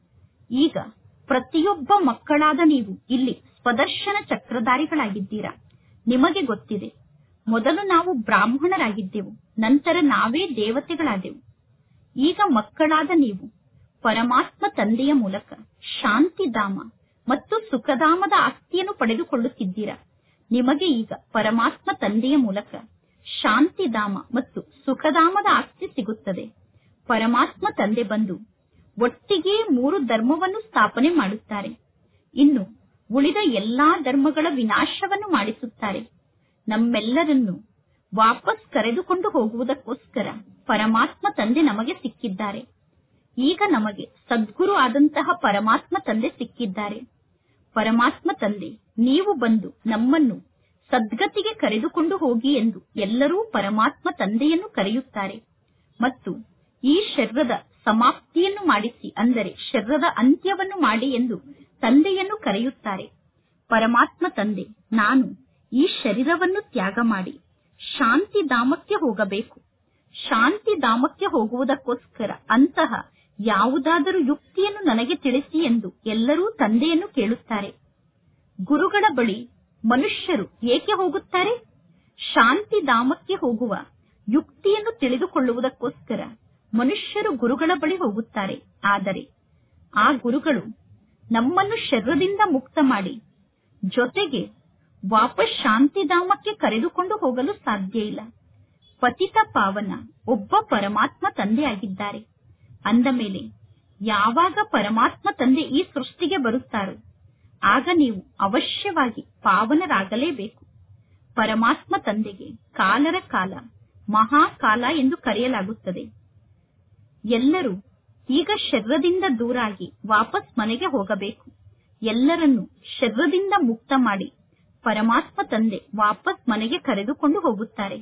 ಈಗ ಪ್ರತಿಯೊಬ್ಬ ಮಕ್ಕಳಾದ ನೀವು ಇಲ್ಲಿ ಸ್ವದರ್ಶನ ಚಕ್ರಧಾರಿಗಳಾಗಿದ್ದೀರಾ ನಿಮಗೆ ಗೊತ್ತಿದೆ ಮೊದಲು ನಾವು ಬ್ರಾಹ್ಮಣರಾಗಿದ್ದೆವು ನಂತರ ನಾವೇ ದೇವತೆಗಳಾದೆವು ಈಗ ಮಕ್ಕಳಾದ ನೀವು ಪರಮಾತ್ಮ ತಂದೆಯ ಮೂಲಕ ಶಾಂತಿಧಾಮ ಮತ್ತು ಸುಖಧಾಮದ ಆಸ್ತಿಯನ್ನು ಪಡೆದುಕೊಳ್ಳುತ್ತಿದ್ದೀರಾ ನಿಮಗೆ ಈಗ ಪರಮಾತ್ಮ ತಂದೆಯ ಮೂಲಕ ಶಾಂತಿಧಾಮ ಮತ್ತು ಸುಖಧಾಮದ ಆಸ್ತಿ ಸಿಗುತ್ತದೆ ಪರಮಾತ್ಮ ತಂದೆ ಬಂದು ಒಟ್ಟಿಗೆ ಮೂರು ಧರ್ಮವನ್ನು ಸ್ಥಾಪನೆ ಮಾಡುತ್ತಾರೆ ಇನ್ನು ಉಳಿದ ಎಲ್ಲಾ ಧರ್ಮಗಳ ವಿನಾಶವನ್ನು ಮಾಡಿಸುತ್ತಾರೆ ನಮ್ಮೆಲ್ಲರನ್ನು ವಾಪಸ್ ಕರೆದುಕೊಂಡು ಹೋಗುವುದಕ್ಕೋಸ್ಕರ ಪರಮಾತ್ಮ ತಂದೆ ನಮಗೆ ಸಿಕ್ಕಿದ್ದಾರೆ ಈಗ ನಮಗೆ ಸದ್ಗುರು ಆದಂತಹ ಪರಮಾತ್ಮ ತಂದೆ ಸಿಕ್ಕಿದ್ದಾರೆ ಪರಮಾತ್ಮ ತಂದೆ ನೀವು ಬಂದು ನಮ್ಮನ್ನು ಸದ್ಗತಿಗೆ ಕರೆದುಕೊಂಡು ಹೋಗಿ ಎಂದು ಎಲ್ಲರೂ ಪರಮಾತ್ಮ ತಂದೆಯನ್ನು ಕರೆಯುತ್ತಾರೆ ಮತ್ತು ಈ ಶರೀರದ ಸಮಾಪ್ತಿಯನ್ನು ಮಾಡಿಸಿ ಅಂದರೆ ಶರೀರದ ಅಂತ್ಯವನ್ನು ಮಾಡಿ ಎಂದು ತಂದೆಯನ್ನು ಕರೆಯುತ್ತಾರೆ ಪರಮಾತ್ಮ ತಂದೆ ನಾನು ಈ ಶರೀರವನ್ನು ತ್ಯಾಗ ಮಾಡಿ ಶಾಂತಿಧಾಮಕ್ಕೆ ಹೋಗಬೇಕು ಶಾಂತಿಧಾಮಕ್ಕೆ ಹೋಗುವುದಕ್ಕೋಸ್ಕರ ಅಂತಹ ಯಾವುದಾದರೂ ಯುಕ್ತಿಯನ್ನು ನನಗೆ ತಿಳಿಸಿ ಎಂದು ಎಲ್ಲರೂ ತಂದೆಯನ್ನು ಕೇಳುತ್ತಾರೆ ಗುರುಗಳ ಬಳಿ ಮನುಷ್ಯರು ಏಕೆ ಹೋಗುತ್ತಾರೆ ಶಾಂತಿಧಾಮಕ್ಕೆ ಹೋಗುವ ಯುಕ್ತಿಯನ್ನು ತಿಳಿದುಕೊಳ್ಳುವುದಕ್ಕೋಸ್ಕರ ಮನುಷ್ಯರು ಗುರುಗಳ ಬಳಿ ಹೋಗುತ್ತಾರೆ ಆದರೆ ಆ ಗುರುಗಳು ನಮ್ಮನ್ನು ಶರೀರದಿಂದ ಮುಕ್ತ ಮಾಡಿ ಜೊತೆಗೆ ವಾಪಸ್ ಶಾಂತಿಧಾಮಕ್ಕೆ ಕರೆದುಕೊಂಡು ಹೋಗಲು ಸಾಧ್ಯ ಇಲ್ಲ ಪತಿತ ಪಾವನ ಒಬ್ಬ ಪರಮಾತ್ಮ ತಂದೆಯಾಗಿದ್ದಾರೆ ಅಂದ ಮೇಲೆ ಯಾವಾಗ ಪರಮಾತ್ಮ ತಂದೆ ಈ ಸೃಷ್ಟಿಗೆ ಬರುತ್ತಾರೋ ಆಗ ನೀವು ಅವಶ್ಯವಾಗಿ ಪಾವನರಾಗಲೇಬೇಕು ಪರಮಾತ್ಮ ತಂದೆಗೆ ಕಾಲರ ಕಾಲ ಮಹಾಕಾಲ ಎಂದು ಕರೆಯಲಾಗುತ್ತದೆ ಎಲ್ಲರೂ ಈಗ ಶರೀರದಿಂದ ದೂರಾಗಿ ವಾಪಸ್ ಮನೆಗೆ ಹೋಗಬೇಕು ಎಲ್ಲರನ್ನು ಶರೀರದಿಂದ ಮುಕ್ತ ಮಾಡಿ ಪರಮಾತ್ಮ ತಂದೆ ವಾಪಸ್ ಮನೆಗೆ ಕರೆದುಕೊಂಡು ಹೋಗುತ್ತಾರೆ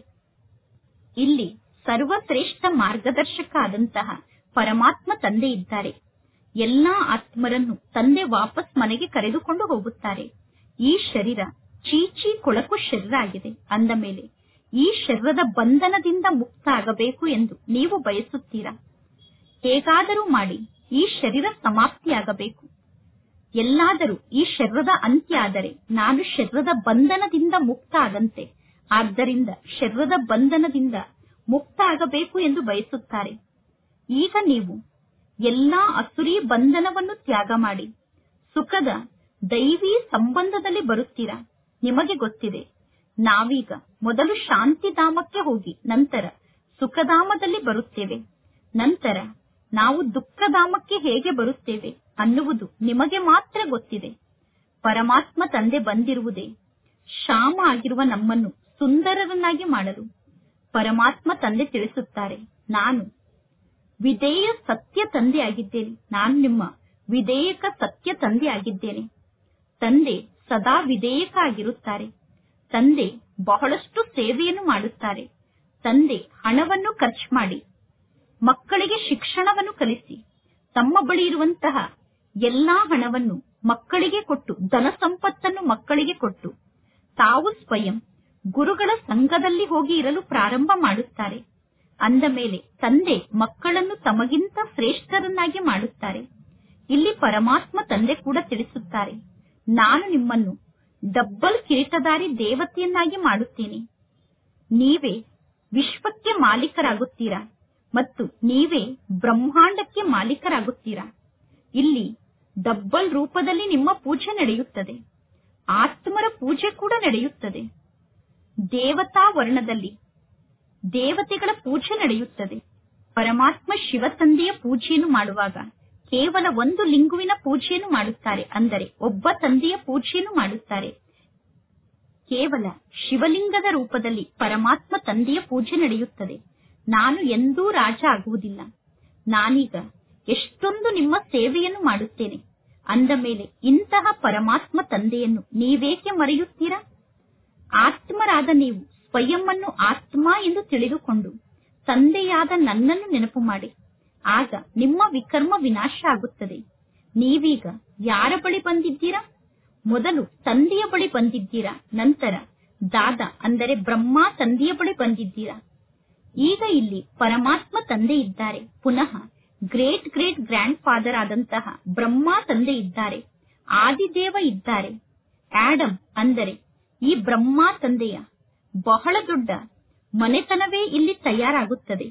ಇಲ್ಲಿ ಸರ್ವಶ್ರೇಷ್ಠ ಮಾರ್ಗದರ್ಶಕ ಆದಂತಹ ಪರಮಾತ್ಮ ತಂದೆ ಇದ್ದಾರೆ ಎಲ್ಲಾ ಆತ್ಮರನ್ನು ತಂದೆ ವಾಪಸ್ ಮನೆಗೆ ಕರೆದುಕೊಂಡು ಹೋಗುತ್ತಾರೆ ಈ ಶರೀರ ಚೀಚಿ ಕೊಳಕು ಶರೀರ ಆಗಿದೆ ಅಂದ ಮೇಲೆ ಈ ಶರೀರದ ಬಂಧನದಿಂದ ಮುಕ್ತ ಆಗಬೇಕು ಎಂದು ನೀವು ಬಯಸುತ್ತೀರಾ ಹೇಗಾದರೂ ಮಾಡಿ ಈ ಶರೀರ ಸಮಾಪ್ತಿಯಾಗಬೇಕು ಎಲ್ಲಾದರೂ ಈ ಶರೀರದ ಅಂತ್ಯ ಆದರೆ ನಾನು ಶರೀರದ ಬಂಧನದಿಂದ ಮುಕ್ತ ಆದಂತೆ ಆದ್ದರಿಂದ ಶರೀರದ ಬಂಧನದಿಂದ ಮುಕ್ತ ಆಗಬೇಕು ಎಂದು ಬಯಸುತ್ತಾರೆ ಈಗ ನೀವು ಎಲ್ಲಾ ಅಸುರಿ ಬಂಧನವನ್ನು ತ್ಯಾಗ ಮಾಡಿ ಸುಖದ ದೈವಿ ಸಂಬಂಧದಲ್ಲಿ ಬರುತ್ತೀರಾ ನಿಮಗೆ ಗೊತ್ತಿದೆ ನಾವೀಗ ಮೊದಲು ಶಾಂತಿಧಾಮಕ್ಕೆ ಹೋಗಿ ನಂತರ ಸುಖಧಾಮದಲ್ಲಿ ಬರುತ್ತೇವೆ ನಂತರ ನಾವು ದುಃಖಧಾಮಕ್ಕೆ ಹೇಗೆ ಬರುತ್ತೇವೆ ಅನ್ನುವುದು ನಿಮಗೆ ಮಾತ್ರ ಗೊತ್ತಿದೆ ಪರಮಾತ್ಮ ತಂದೆ ಬಂದಿರುವುದೇ ಶ್ಯಾಮ ಆಗಿರುವ ನಮ್ಮನ್ನು ಸುಂದರರನ್ನಾಗಿ ಮಾಡಲು ಪರಮಾತ್ಮ ತಂದೆ ತಿಳಿಸುತ್ತಾರೆ ನಾನು ವಿಧೇಯ ಸತ್ಯ ತಂದೆ ಆಗಿದ್ದೇನೆ ನಾನು ನಿಮ್ಮ ವಿಧೇಯಕ ಸತ್ಯ ತಂದೆ ಆಗಿದ್ದೇನೆ ತಂದೆ ಸದಾ ವಿಧೇಯಕ ಆಗಿರುತ್ತಾರೆ ತಂದೆ ಬಹಳಷ್ಟು ಸೇವೆಯನ್ನು ಮಾಡುತ್ತಾರೆ ತಂದೆ ಹಣವನ್ನು ಖರ್ಚು ಮಾಡಿ ಮಕ್ಕಳಿಗೆ ಶಿಕ್ಷಣವನ್ನು ಕಲಿಸಿ ತಮ್ಮ ಬಳಿ ಇರುವಂತಹ ಎಲ್ಲಾ ಹಣವನ್ನು ಮಕ್ಕಳಿಗೆ ಕೊಟ್ಟು ಧನ ಸಂಪತ್ತನ್ನು ಮಕ್ಕಳಿಗೆ ಕೊಟ್ಟು ತಾವು ಸ್ವಯಂ ಗುರುಗಳ ಸಂಘದಲ್ಲಿ ಹೋಗಿ ಇರಲು ಪ್ರಾರಂಭ ಮಾಡುತ್ತಾರೆ ಅಂದ ಮೇಲೆ ತಂದೆ ಮಕ್ಕಳನ್ನು ತಮಗಿಂತ ಶ್ರೇಷ್ಠರನ್ನಾಗಿ ಮಾಡುತ್ತಾರೆ ಇಲ್ಲಿ ಪರಮಾತ್ಮ ತಂದೆ ಕೂಡ ತಿಳಿಸುತ್ತಾರೆ ನಾನು ನಿಮ್ಮನ್ನು ಡಬ್ಬಲ್ ಕಿರೀಟಧಾರಿ ದೇವತೆಯನ್ನಾಗಿ ಮಾಡುತ್ತೇನೆ ನೀವೇ ವಿಶ್ವಕ್ಕೆ ಮಾಲೀಕರಾಗುತ್ತೀರಾ ಮತ್ತು ನೀವೇ ಬ್ರಹ್ಮಾಂಡಕ್ಕೆ ಮಾಲೀಕರಾಗುತ್ತೀರಾ ಇಲ್ಲಿ ಡಬ್ಬಲ್ ರೂಪದಲ್ಲಿ ನಿಮ್ಮ ಪೂಜೆ ನಡೆಯುತ್ತದೆ ಆತ್ಮರ ಪೂಜೆ ಕೂಡ ನಡೆಯುತ್ತದೆ ದೇವತಾ ವರ್ಣದಲ್ಲಿ ದೇವತೆಗಳ ಪೂಜೆ ನಡೆಯುತ್ತದೆ ಪರಮಾತ್ಮ ಶಿವ ತಂದೆಯ ಪೂಜೆಯನ್ನು ಮಾಡುವಾಗ ಕೇವಲ ಒಂದು ಲಿಂಗುವಿನ ಪೂಜೆಯನ್ನು ಮಾಡುತ್ತಾರೆ ಅಂದರೆ ಒಬ್ಬ ತಂದೆಯ ಪೂಜೆಯನ್ನು ಮಾಡುತ್ತಾರೆ ಕೇವಲ ಶಿವಲಿಂಗದ ರೂಪದಲ್ಲಿ ಪರಮಾತ್ಮ ತಂದೆಯ ಪೂಜೆ ನಡೆಯುತ್ತದೆ ನಾನು ಎಂದೂ ರಾಜ ಆಗುವುದಿಲ್ಲ ನಾನೀಗ ಎಷ್ಟೊಂದು ನಿಮ್ಮ ಸೇವೆಯನ್ನು ಮಾಡುತ್ತೇನೆ ಅಂದ ಮೇಲೆ ಇಂತಹ ಪರಮಾತ್ಮ ತಂದೆಯನ್ನು ನೀವೇಕೆ ಮರೆಯುತ್ತೀರಾ ಆತ್ಮರಾದ ನೀವು ಸ್ವಯಂವನ್ನು ಆತ್ಮ ಎಂದು ತಿಳಿದುಕೊಂಡು ತಂದೆಯಾದ ನನ್ನನ್ನು ನೆನಪು ಮಾಡಿ ಆಗ ನಿಮ್ಮ ವಿಕರ್ಮ ವಿನಾಶ ಆಗುತ್ತದೆ ನೀವೀಗ ಯಾರ ಬಳಿ ಬಂದಿದ್ದೀರಾ ಮೊದಲು ತಂದೆಯ ಬಳಿ ಬಂದಿದ್ದೀರಾ ನಂತರ ದಾದಾ ಅಂದರೆ ಬ್ರಹ್ಮ ತಂದೆಯ ಬಳಿ ಬಂದಿದ್ದೀರಾ ಈಗ ಇಲ್ಲಿ ಪರಮಾತ್ಮ ತಂದೆ ಇದ್ದಾರೆ ಪುನಃ ಗ್ರೇಟ್ ಗ್ರೇಟ್ ಗ್ರ್ಯಾಂಡ್ ಫಾದರ್ ಆದಂತಹ ಬ್ರಹ್ಮ ತಂದೆ ಇದ್ದಾರೆ ಆದಿದೇವ ಇದ್ದಾರೆ ಆಡಮ್ ಅಂದರೆ ಈ ಬ್ರಹ್ಮ ತಂದೆಯ ಬಹಳ ದೊಡ್ಡ ಮನೆತನವೇ ಇಲ್ಲಿ ತಯಾರಾಗುತ್ತದೆ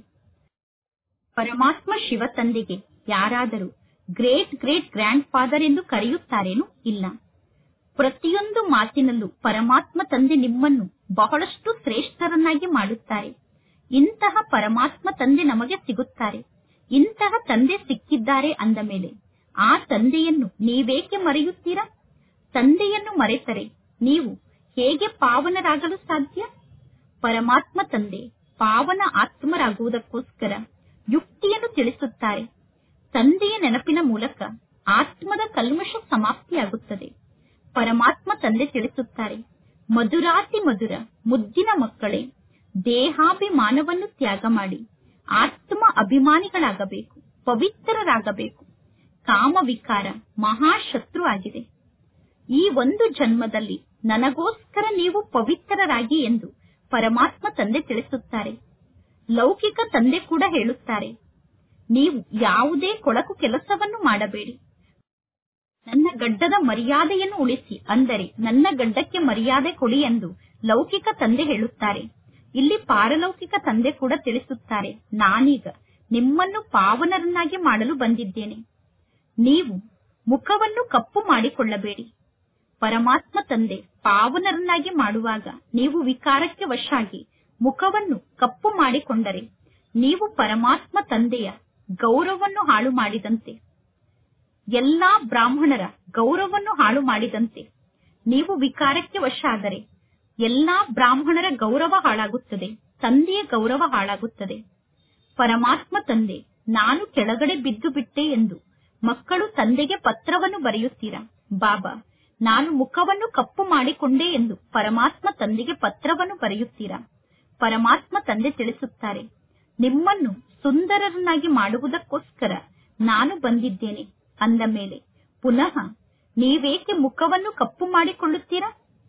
ಪರಮಾತ್ಮ ಶಿವ ತಂದೆಗೆ ಯಾರಾದರೂ ಗ್ರೇಟ್ ಗ್ರೇಟ್ ಗ್ರ್ಯಾಂಡ್ ಫಾದರ್ ಎಂದು ಕರೆಯುತ್ತಾರೇನು ಇಲ್ಲ ಪ್ರತಿಯೊಂದು ಮಾತಿನಲ್ಲೂ ಪರಮಾತ್ಮ ತಂದೆ ನಿಮ್ಮನ್ನು ಬಹಳಷ್ಟು ಶ್ರೇಷ್ಠರನ್ನಾಗಿ ಮಾಡುತ್ತಾರೆ ಇಂತಹ ಪರಮಾತ್ಮ ತಂದೆ ನಮಗೆ ಸಿಗುತ್ತಾರೆ ಇಂತಹ ತಂದೆ ಸಿಕ್ಕಿದ್ದಾರೆ ಅಂದ ಮೇಲೆ ಆ ತಂದೆಯನ್ನು ನೀವೇಕೆ ಮರೆಯುತ್ತೀರಾ ತಂದೆಯನ್ನು ಮರೆತರೆ ನೀವು ಹೇಗೆ ಪಾವನರಾಗಲು ಸಾಧ್ಯ ಪರಮಾತ್ಮ ತಂದೆ ಪಾವನ ಆತ್ಮರಾಗುವುದಕ್ಕೋಸ್ಕರ ಯುಕ್ತಿಯನ್ನು ತಿಳಿಸುತ್ತಾರೆ ತಂದೆಯ ನೆನಪಿನ ಮೂಲಕ ಆತ್ಮದ ಕಲ್ಮಶ ಸಮಾಪ್ತಿಯಾಗುತ್ತದೆ ಪರಮಾತ್ಮ ತಂದೆ ತಿಳಿಸುತ್ತಾರೆ ಮಧುರಾತಿ ಮಧುರ ಮುದ್ದಿನ ಮಕ್ಕಳೇ ದೇಹಾಭಿಮಾನವನ್ನು ತ್ಯಾಗ ಮಾಡಿ ಆತ್ಮ ಅಭಿಮಾನಿಗಳಾಗಬೇಕು ಪವಿತ್ರರಾಗಬೇಕು ಕಾಮ ವಿಕಾರ ಮಹಾಶತ್ರು ಆಗಿದೆ ಈ ಒಂದು ಜನ್ಮದಲ್ಲಿ ನನಗೋಸ್ಕರ ನೀವು ಪವಿತ್ರರಾಗಿ ಎಂದು ಪರಮಾತ್ಮ ತಂದೆ ತಿಳಿಸುತ್ತಾರೆ ಲೌಕಿಕ ತಂದೆ ಕೂಡ ಹೇಳುತ್ತಾರೆ ನೀವು ಯಾವುದೇ ಕೊಳಕು ಕೆಲಸವನ್ನು ಮಾಡಬೇಡಿ ನನ್ನ ಗಡ್ಡದ ಮರ್ಯಾದೆಯನ್ನು ಉಳಿಸಿ ಅಂದರೆ ನನ್ನ ಗಡ್ಡಕ್ಕೆ ಮರ್ಯಾದೆ ಕೊಡಿ ಎಂದು ಲೌಕಿಕ ತಂದೆ ಹೇಳುತ್ತಾರೆ ಇಲ್ಲಿ ಪಾರಲೌಕಿಕ ತಂದೆ ಕೂಡ ತಿಳಿಸುತ್ತಾರೆ ನಾನೀಗ ನಿಮ್ಮನ್ನು ಪಾವನರನ್ನಾಗಿ ಮಾಡಲು ಬಂದಿದ್ದೇನೆ ನೀವು ಮುಖವನ್ನು ಕಪ್ಪು ಮಾಡಿಕೊಳ್ಳಬೇಡಿ ಪರಮಾತ್ಮ ತಂದೆ ಪಾವನರನ್ನಾಗಿ ಮಾಡುವಾಗ ನೀವು ವಿಕಾರಕ್ಕೆ ವಶಾಗಿ ಮುಖವನ್ನು ಕಪ್ಪು ಮಾಡಿಕೊಂಡರೆ ನೀವು ಪರಮಾತ್ಮ ತಂದೆಯ ಗೌರವವನ್ನು ಹಾಳು ಮಾಡಿದಂತೆ ಎಲ್ಲಾ ಬ್ರಾಹ್ಮಣರ ಗೌರವವನ್ನು ಹಾಳು ಮಾಡಿದಂತೆ ನೀವು ವಿಕಾರಕ್ಕೆ ವಶ ಆದರೆ ಎಲ್ಲಾ ಬ್ರಾಹ್ಮಣರ ಗೌರವ ಹಾಳಾಗುತ್ತದೆ ತಂದೆಯ ಗೌರವ ಹಾಳಾಗುತ್ತದೆ ಪರಮಾತ್ಮ ತಂದೆ ನಾನು ಕೆಳಗಡೆ ಬಿದ್ದು ಬಿಟ್ಟೆ ಎಂದು ಮಕ್ಕಳು ತಂದೆಗೆ ಪತ್ರವನ್ನು ಬರೆಯುತ್ತೀರಾ ಬಾಬಾ ನಾನು ಮುಖವನ್ನು ಕಪ್ಪು ಮಾಡಿಕೊಂಡೆ ಎಂದು ಪರಮಾತ್ಮ ತಂದೆಗೆ ಪತ್ರವನ್ನು ಬರೆಯುತ್ತೀರಾ ಪರಮಾತ್ಮ ತಂದೆ ತಿಳಿಸುತ್ತಾರೆ ನಿಮ್ಮನ್ನು ಸುಂದರರನ್ನಾಗಿ ಮಾಡುವುದಕ್ಕೋಸ್ಕರ ನಾನು ಬಂದಿದ್ದೇನೆ ಅಂದ ಮೇಲೆ ಪುನಃ ನೀವೇಕೆ ಮುಖವನ್ನು ಕಪ್ಪು ಮಾಡಿಕೊಳ್ಳುತ್ತೀರಾ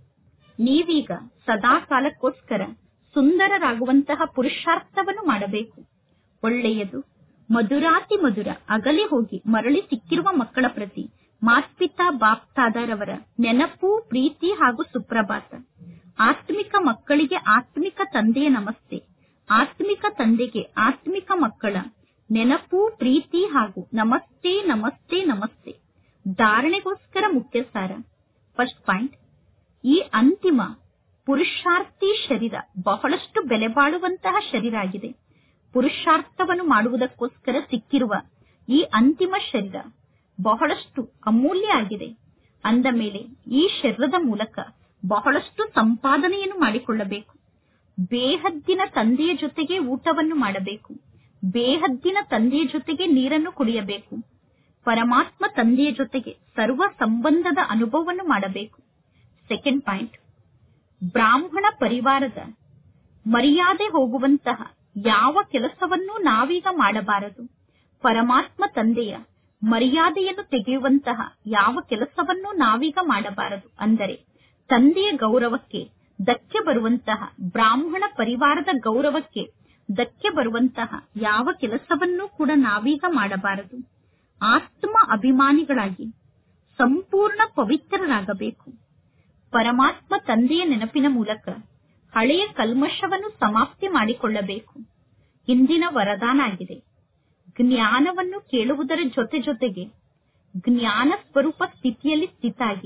ನೀವೀಗ ಸದಾ ಕಾಲಕ್ಕೋಸ್ಕರ ಸುಂದರರಾಗುವಂತಹ ಪುರುಷಾರ್ಥವನ್ನು ಮಾಡಬೇಕು ಒಳ್ಳೆಯದು ಮಧುರಾತಿ ಮಧುರ ಅಗಲಿ ಹೋಗಿ ಮರಳಿ ಸಿಕ್ಕಿರುವ ಮಕ್ಕಳ ಪ್ರತಿ ಮಾತ್ಪಿತಾ ಬಾಪ್ತಾದರವರ ನೆನಪು ಪ್ರೀತಿ ಹಾಗೂ ಸುಪ್ರಭಾತ ಆತ್ಮಿಕ ಮಕ್ಕಳಿಗೆ ಆತ್ಮಿಕ ತಂದೆಯ ನಮಸ್ತೆ ಆತ್ಮಿಕ ತಂದೆಗೆ ಆತ್ಮಿಕ ಮಕ್ಕಳ ನೆನಪು ಪ್ರೀತಿ ಹಾಗೂ ನಮಸ್ತೆ ನಮಸ್ತೆ ನಮಸ್ತೆ ಧಾರಣೆಗೋಸ್ಕರ ಮುಖ್ಯ ಸಾರ ಫಸ್ಟ್ ಪಾಯಿಂಟ್ ಈ ಅಂತಿಮ ಪುರುಷಾರ್ಥಿ ಶರೀರ ಬಹಳಷ್ಟು ಬೆಲೆ ಬಾಳುವಂತಹ ಶರೀರ ಆಗಿದೆ ಪುರುಷಾರ್ಥವನ್ನು ಮಾಡುವುದಕ್ಕೋಸ್ಕರ ಸಿಕ್ಕಿರುವ ಈ ಅಂತಿಮ ಶರೀರ ಬಹಳಷ್ಟು ಅಮೂಲ್ಯ ಆಗಿದೆ ಅಂದ ಮೇಲೆ ಈ ಶರೀರದ ಮೂಲಕ ಬಹಳಷ್ಟು ಸಂಪಾದನೆಯನ್ನು ಮಾಡಿಕೊಳ್ಳಬೇಕು ಬೇಹದ್ದಿನ ತಂದೆಯ ಜೊತೆಗೆ ಊಟವನ್ನು ಮಾಡಬೇಕು ಬೇಹದ್ದಿನ ತಂದೆಯ ಜೊತೆಗೆ ನೀರನ್ನು ಕುಡಿಯಬೇಕು ಪರಮಾತ್ಮ ತಂದೆಯ ಜೊತೆಗೆ ಸರ್ವ ಸಂಬಂಧದ ಅನುಭವವನ್ನು ಮಾಡಬೇಕು ಸೆಕೆಂಡ್ ಪಾಯಿಂಟ್ ಬ್ರಾಹ್ಮಣ ಪರಿವಾರದ ಮರ್ಯಾದೆ ಹೋಗುವಂತಹ ಯಾವ ಕೆಲಸವನ್ನೂ ನಾವೀಗ ಮಾಡಬಾರದು ಪರಮಾತ್ಮ ತಂದೆಯ ಮರ್ಯಾದೆಯನ್ನು ತೆಗೆಯುವಂತಹ ಯಾವ ಕೆಲಸವನ್ನೂ ನಾವೀಗ ಮಾಡಬಾರದು ಅಂದರೆ ತಂದೆಯ ಗೌರವಕ್ಕೆ ಧಕ್ಕೆ ಬರುವಂತಹ ಬ್ರಾಹ್ಮಣ ಪರಿವಾರದ ಗೌರವಕ್ಕೆ ಧಕ್ಕೆ ಬರುವಂತಹ ಯಾವ ಕೆಲಸವನ್ನೂ ಕೂಡ ನಾವೀಗ ಮಾಡಬಾರದು ಆತ್ಮ ಅಭಿಮಾನಿಗಳಾಗಿ ಸಂಪೂರ್ಣ ಪವಿತ್ರರಾಗಬೇಕು ಪರಮಾತ್ಮ ತಂದೆಯ ನೆನಪಿನ ಮೂಲಕ ಹಳೆಯ ಕಲ್ಮಶವನ್ನು ಸಮಾಪ್ತಿ ಮಾಡಿಕೊಳ್ಳಬೇಕು ಇಂದಿನ ವರದಾನ ಆಗಿದೆ ಜ್ಞಾನವನ್ನು ಕೇಳುವುದರ ಜೊತೆ ಜೊತೆಗೆ ಜ್ಞಾನ ಸ್ವರೂಪ ಸ್ಥಿತಿಯಲ್ಲಿ ಸ್ಥಿತಾಗಿ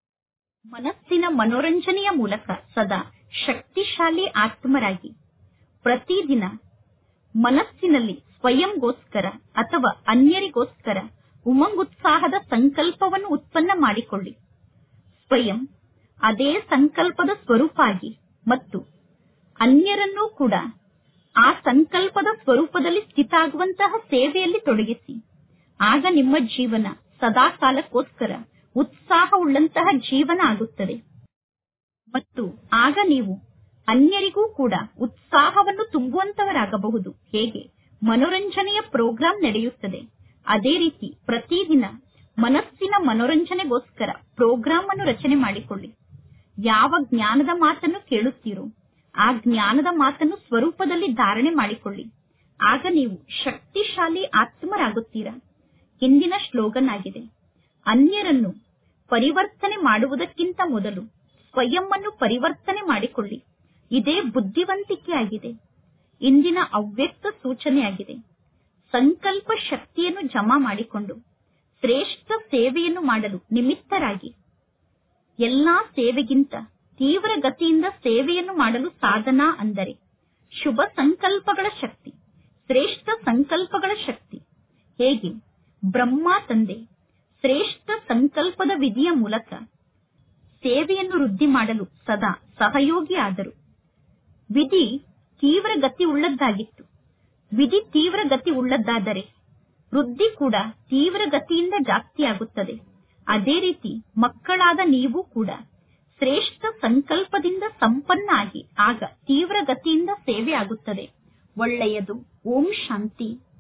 ಮನಸ್ಸಿನ ಮನೋರಂಜನೆಯ ಮೂಲಕ ಸದಾ ಶಕ್ತಿಶಾಲಿ ಆತ್ಮರಾಗಿ ಪ್ರತಿದಿನ ಮನಸ್ಸಿನಲ್ಲಿ ಸ್ವಯಂಗೋಸ್ಕರ ಅಥವಾ ಅನ್ಯರಿಗೋಸ್ಕರ ಉಮಂಗುತ್ಸಾಹದ ಸಂಕಲ್ಪವನ್ನು ಉತ್ಪನ್ನ ಮಾಡಿಕೊಳ್ಳಿ ಸ್ವಯಂ ಅದೇ ಸಂಕಲ್ಪದ ಸ್ವರೂಪ ಆಗಿ ಮತ್ತು ಅನ್ಯರನ್ನೂ ಕೂಡ ಆ ಸಂಕಲ್ಪದ ಸ್ವರೂಪದಲ್ಲಿ ಸ್ಥಿತಾಗುವಂತಹ ಸೇವೆಯಲ್ಲಿ ತೊಡಗಿಸಿ ಆಗ ನಿಮ್ಮ ಜೀವನ ಸದಾ ಕಾಲಕ್ಕೋಸ್ಕರ ಉತ್ಸಾಹವುಳ್ಳಂತಹ ಜೀವನ ಆಗುತ್ತದೆ ಮತ್ತು ಆಗ ನೀವು ಅನ್ಯರಿಗೂ ಕೂಡ ಉತ್ಸಾಹವನ್ನು ತುಂಬುವಂತವರಾಗಬಹುದು ಹೇಗೆ ಮನೋರಂಜನೆಯ ಪ್ರೋಗ್ರಾಂ ನಡೆಯುತ್ತದೆ ಅದೇ ರೀತಿ ಪ್ರತಿದಿನ ಮನಸ್ಸಿನ ಮನೋರಂಜನೆಗೋಸ್ಕರ ಪ್ರೋಗ್ರಾಂ ಅನ್ನು ರಚನೆ ಮಾಡಿಕೊಳ್ಳಿ ಯಾವ ಜ್ಞಾನದ ಮಾತನ್ನು ಕೇಳುತ್ತೀರೋ ಆ ಜ್ಞಾನದ ಮಾತನ್ನು ಸ್ವರೂಪದಲ್ಲಿ ಧಾರಣೆ ಮಾಡಿಕೊಳ್ಳಿ ಆಗ ನೀವು ಶಕ್ತಿಶಾಲಿ ಆತ್ಮರಾಗುತ್ತೀರಾ ಇಂದಿನ ಶ್ಲೋಗನ್ ಆಗಿದೆ ಅನ್ಯರನ್ನು ಪರಿವರ್ತನೆ ಮಾಡುವುದಕ್ಕಿಂತ ಮೊದಲು ಸ್ವಯಂ ಅನ್ನು ಪರಿವರ್ತನೆ ಮಾಡಿಕೊಳ್ಳಿ ಇದೇ ಬುದ್ಧಿವಂತಿಕೆ ಆಗಿದೆ ಇಂದಿನ ಅವ್ಯಕ್ತ ಸೂಚನೆಯಾಗಿದೆ ಸಂಕಲ್ಪ ಶಕ್ತಿಯನ್ನು ಜಮಾ ಮಾಡಿಕೊಂಡು ಶ್ರೇಷ್ಠ ಸೇವೆಯನ್ನು ಮಾಡಲು ನಿಮಿತ್ತರಾಗಿ ಎಲ್ಲಾ ಸೇವೆಗಿಂತ ತೀವ್ರ ಗತಿಯಿಂದ ಸೇವೆಯನ್ನು ಮಾಡಲು ಸಾಧನ ಅಂದರೆ ಶುಭ ಸಂಕಲ್ಪಗಳ ಶಕ್ತಿ ಶ್ರೇಷ್ಠ ಸಂಕಲ್ಪಗಳ ಶಕ್ತಿ ಹೇಗೆ ಬ್ರಹ್ಮ ತಂದೆ ಶ್ರೇಷ್ಠ ಸಂಕಲ್ಪದ ವಿಧಿಯ ಮೂಲಕ ಸೇವೆಯನ್ನು ವೃದ್ಧಿ ಮಾಡಲು ಸದಾ ಸಹಯೋಗಿ ಆದರು ವಿಧಿ ತೀವ್ರ ಗತಿ ಉಳ್ಳದ್ದಾಗಿತ್ತು ವಿಧಿ ತೀವ್ರ ಗತಿ ಉಳ್ಳದ್ದಾದರೆ ವೃದ್ಧಿ ಕೂಡ ತೀವ್ರ ಗತಿಯಿಂದ ಜಾಸ್ತಿಯಾಗುತ್ತದೆ ಅದೇ ರೀತಿ ಮಕ್ಕಳಾದ ನೀವು ಕೂಡ ಶ್ರೇಷ್ಠ ಸಂಕಲ್ಪದಿಂದ ಸಂಪನ್ನ ಆಗಿ ಆಗ ತೀವ್ರ ಗತಿಯಿಂದ ಸೇವೆ ಆಗುತ್ತದೆ ಒಳ್ಳೆಯದು ಓಂ ಶಾಂತಿ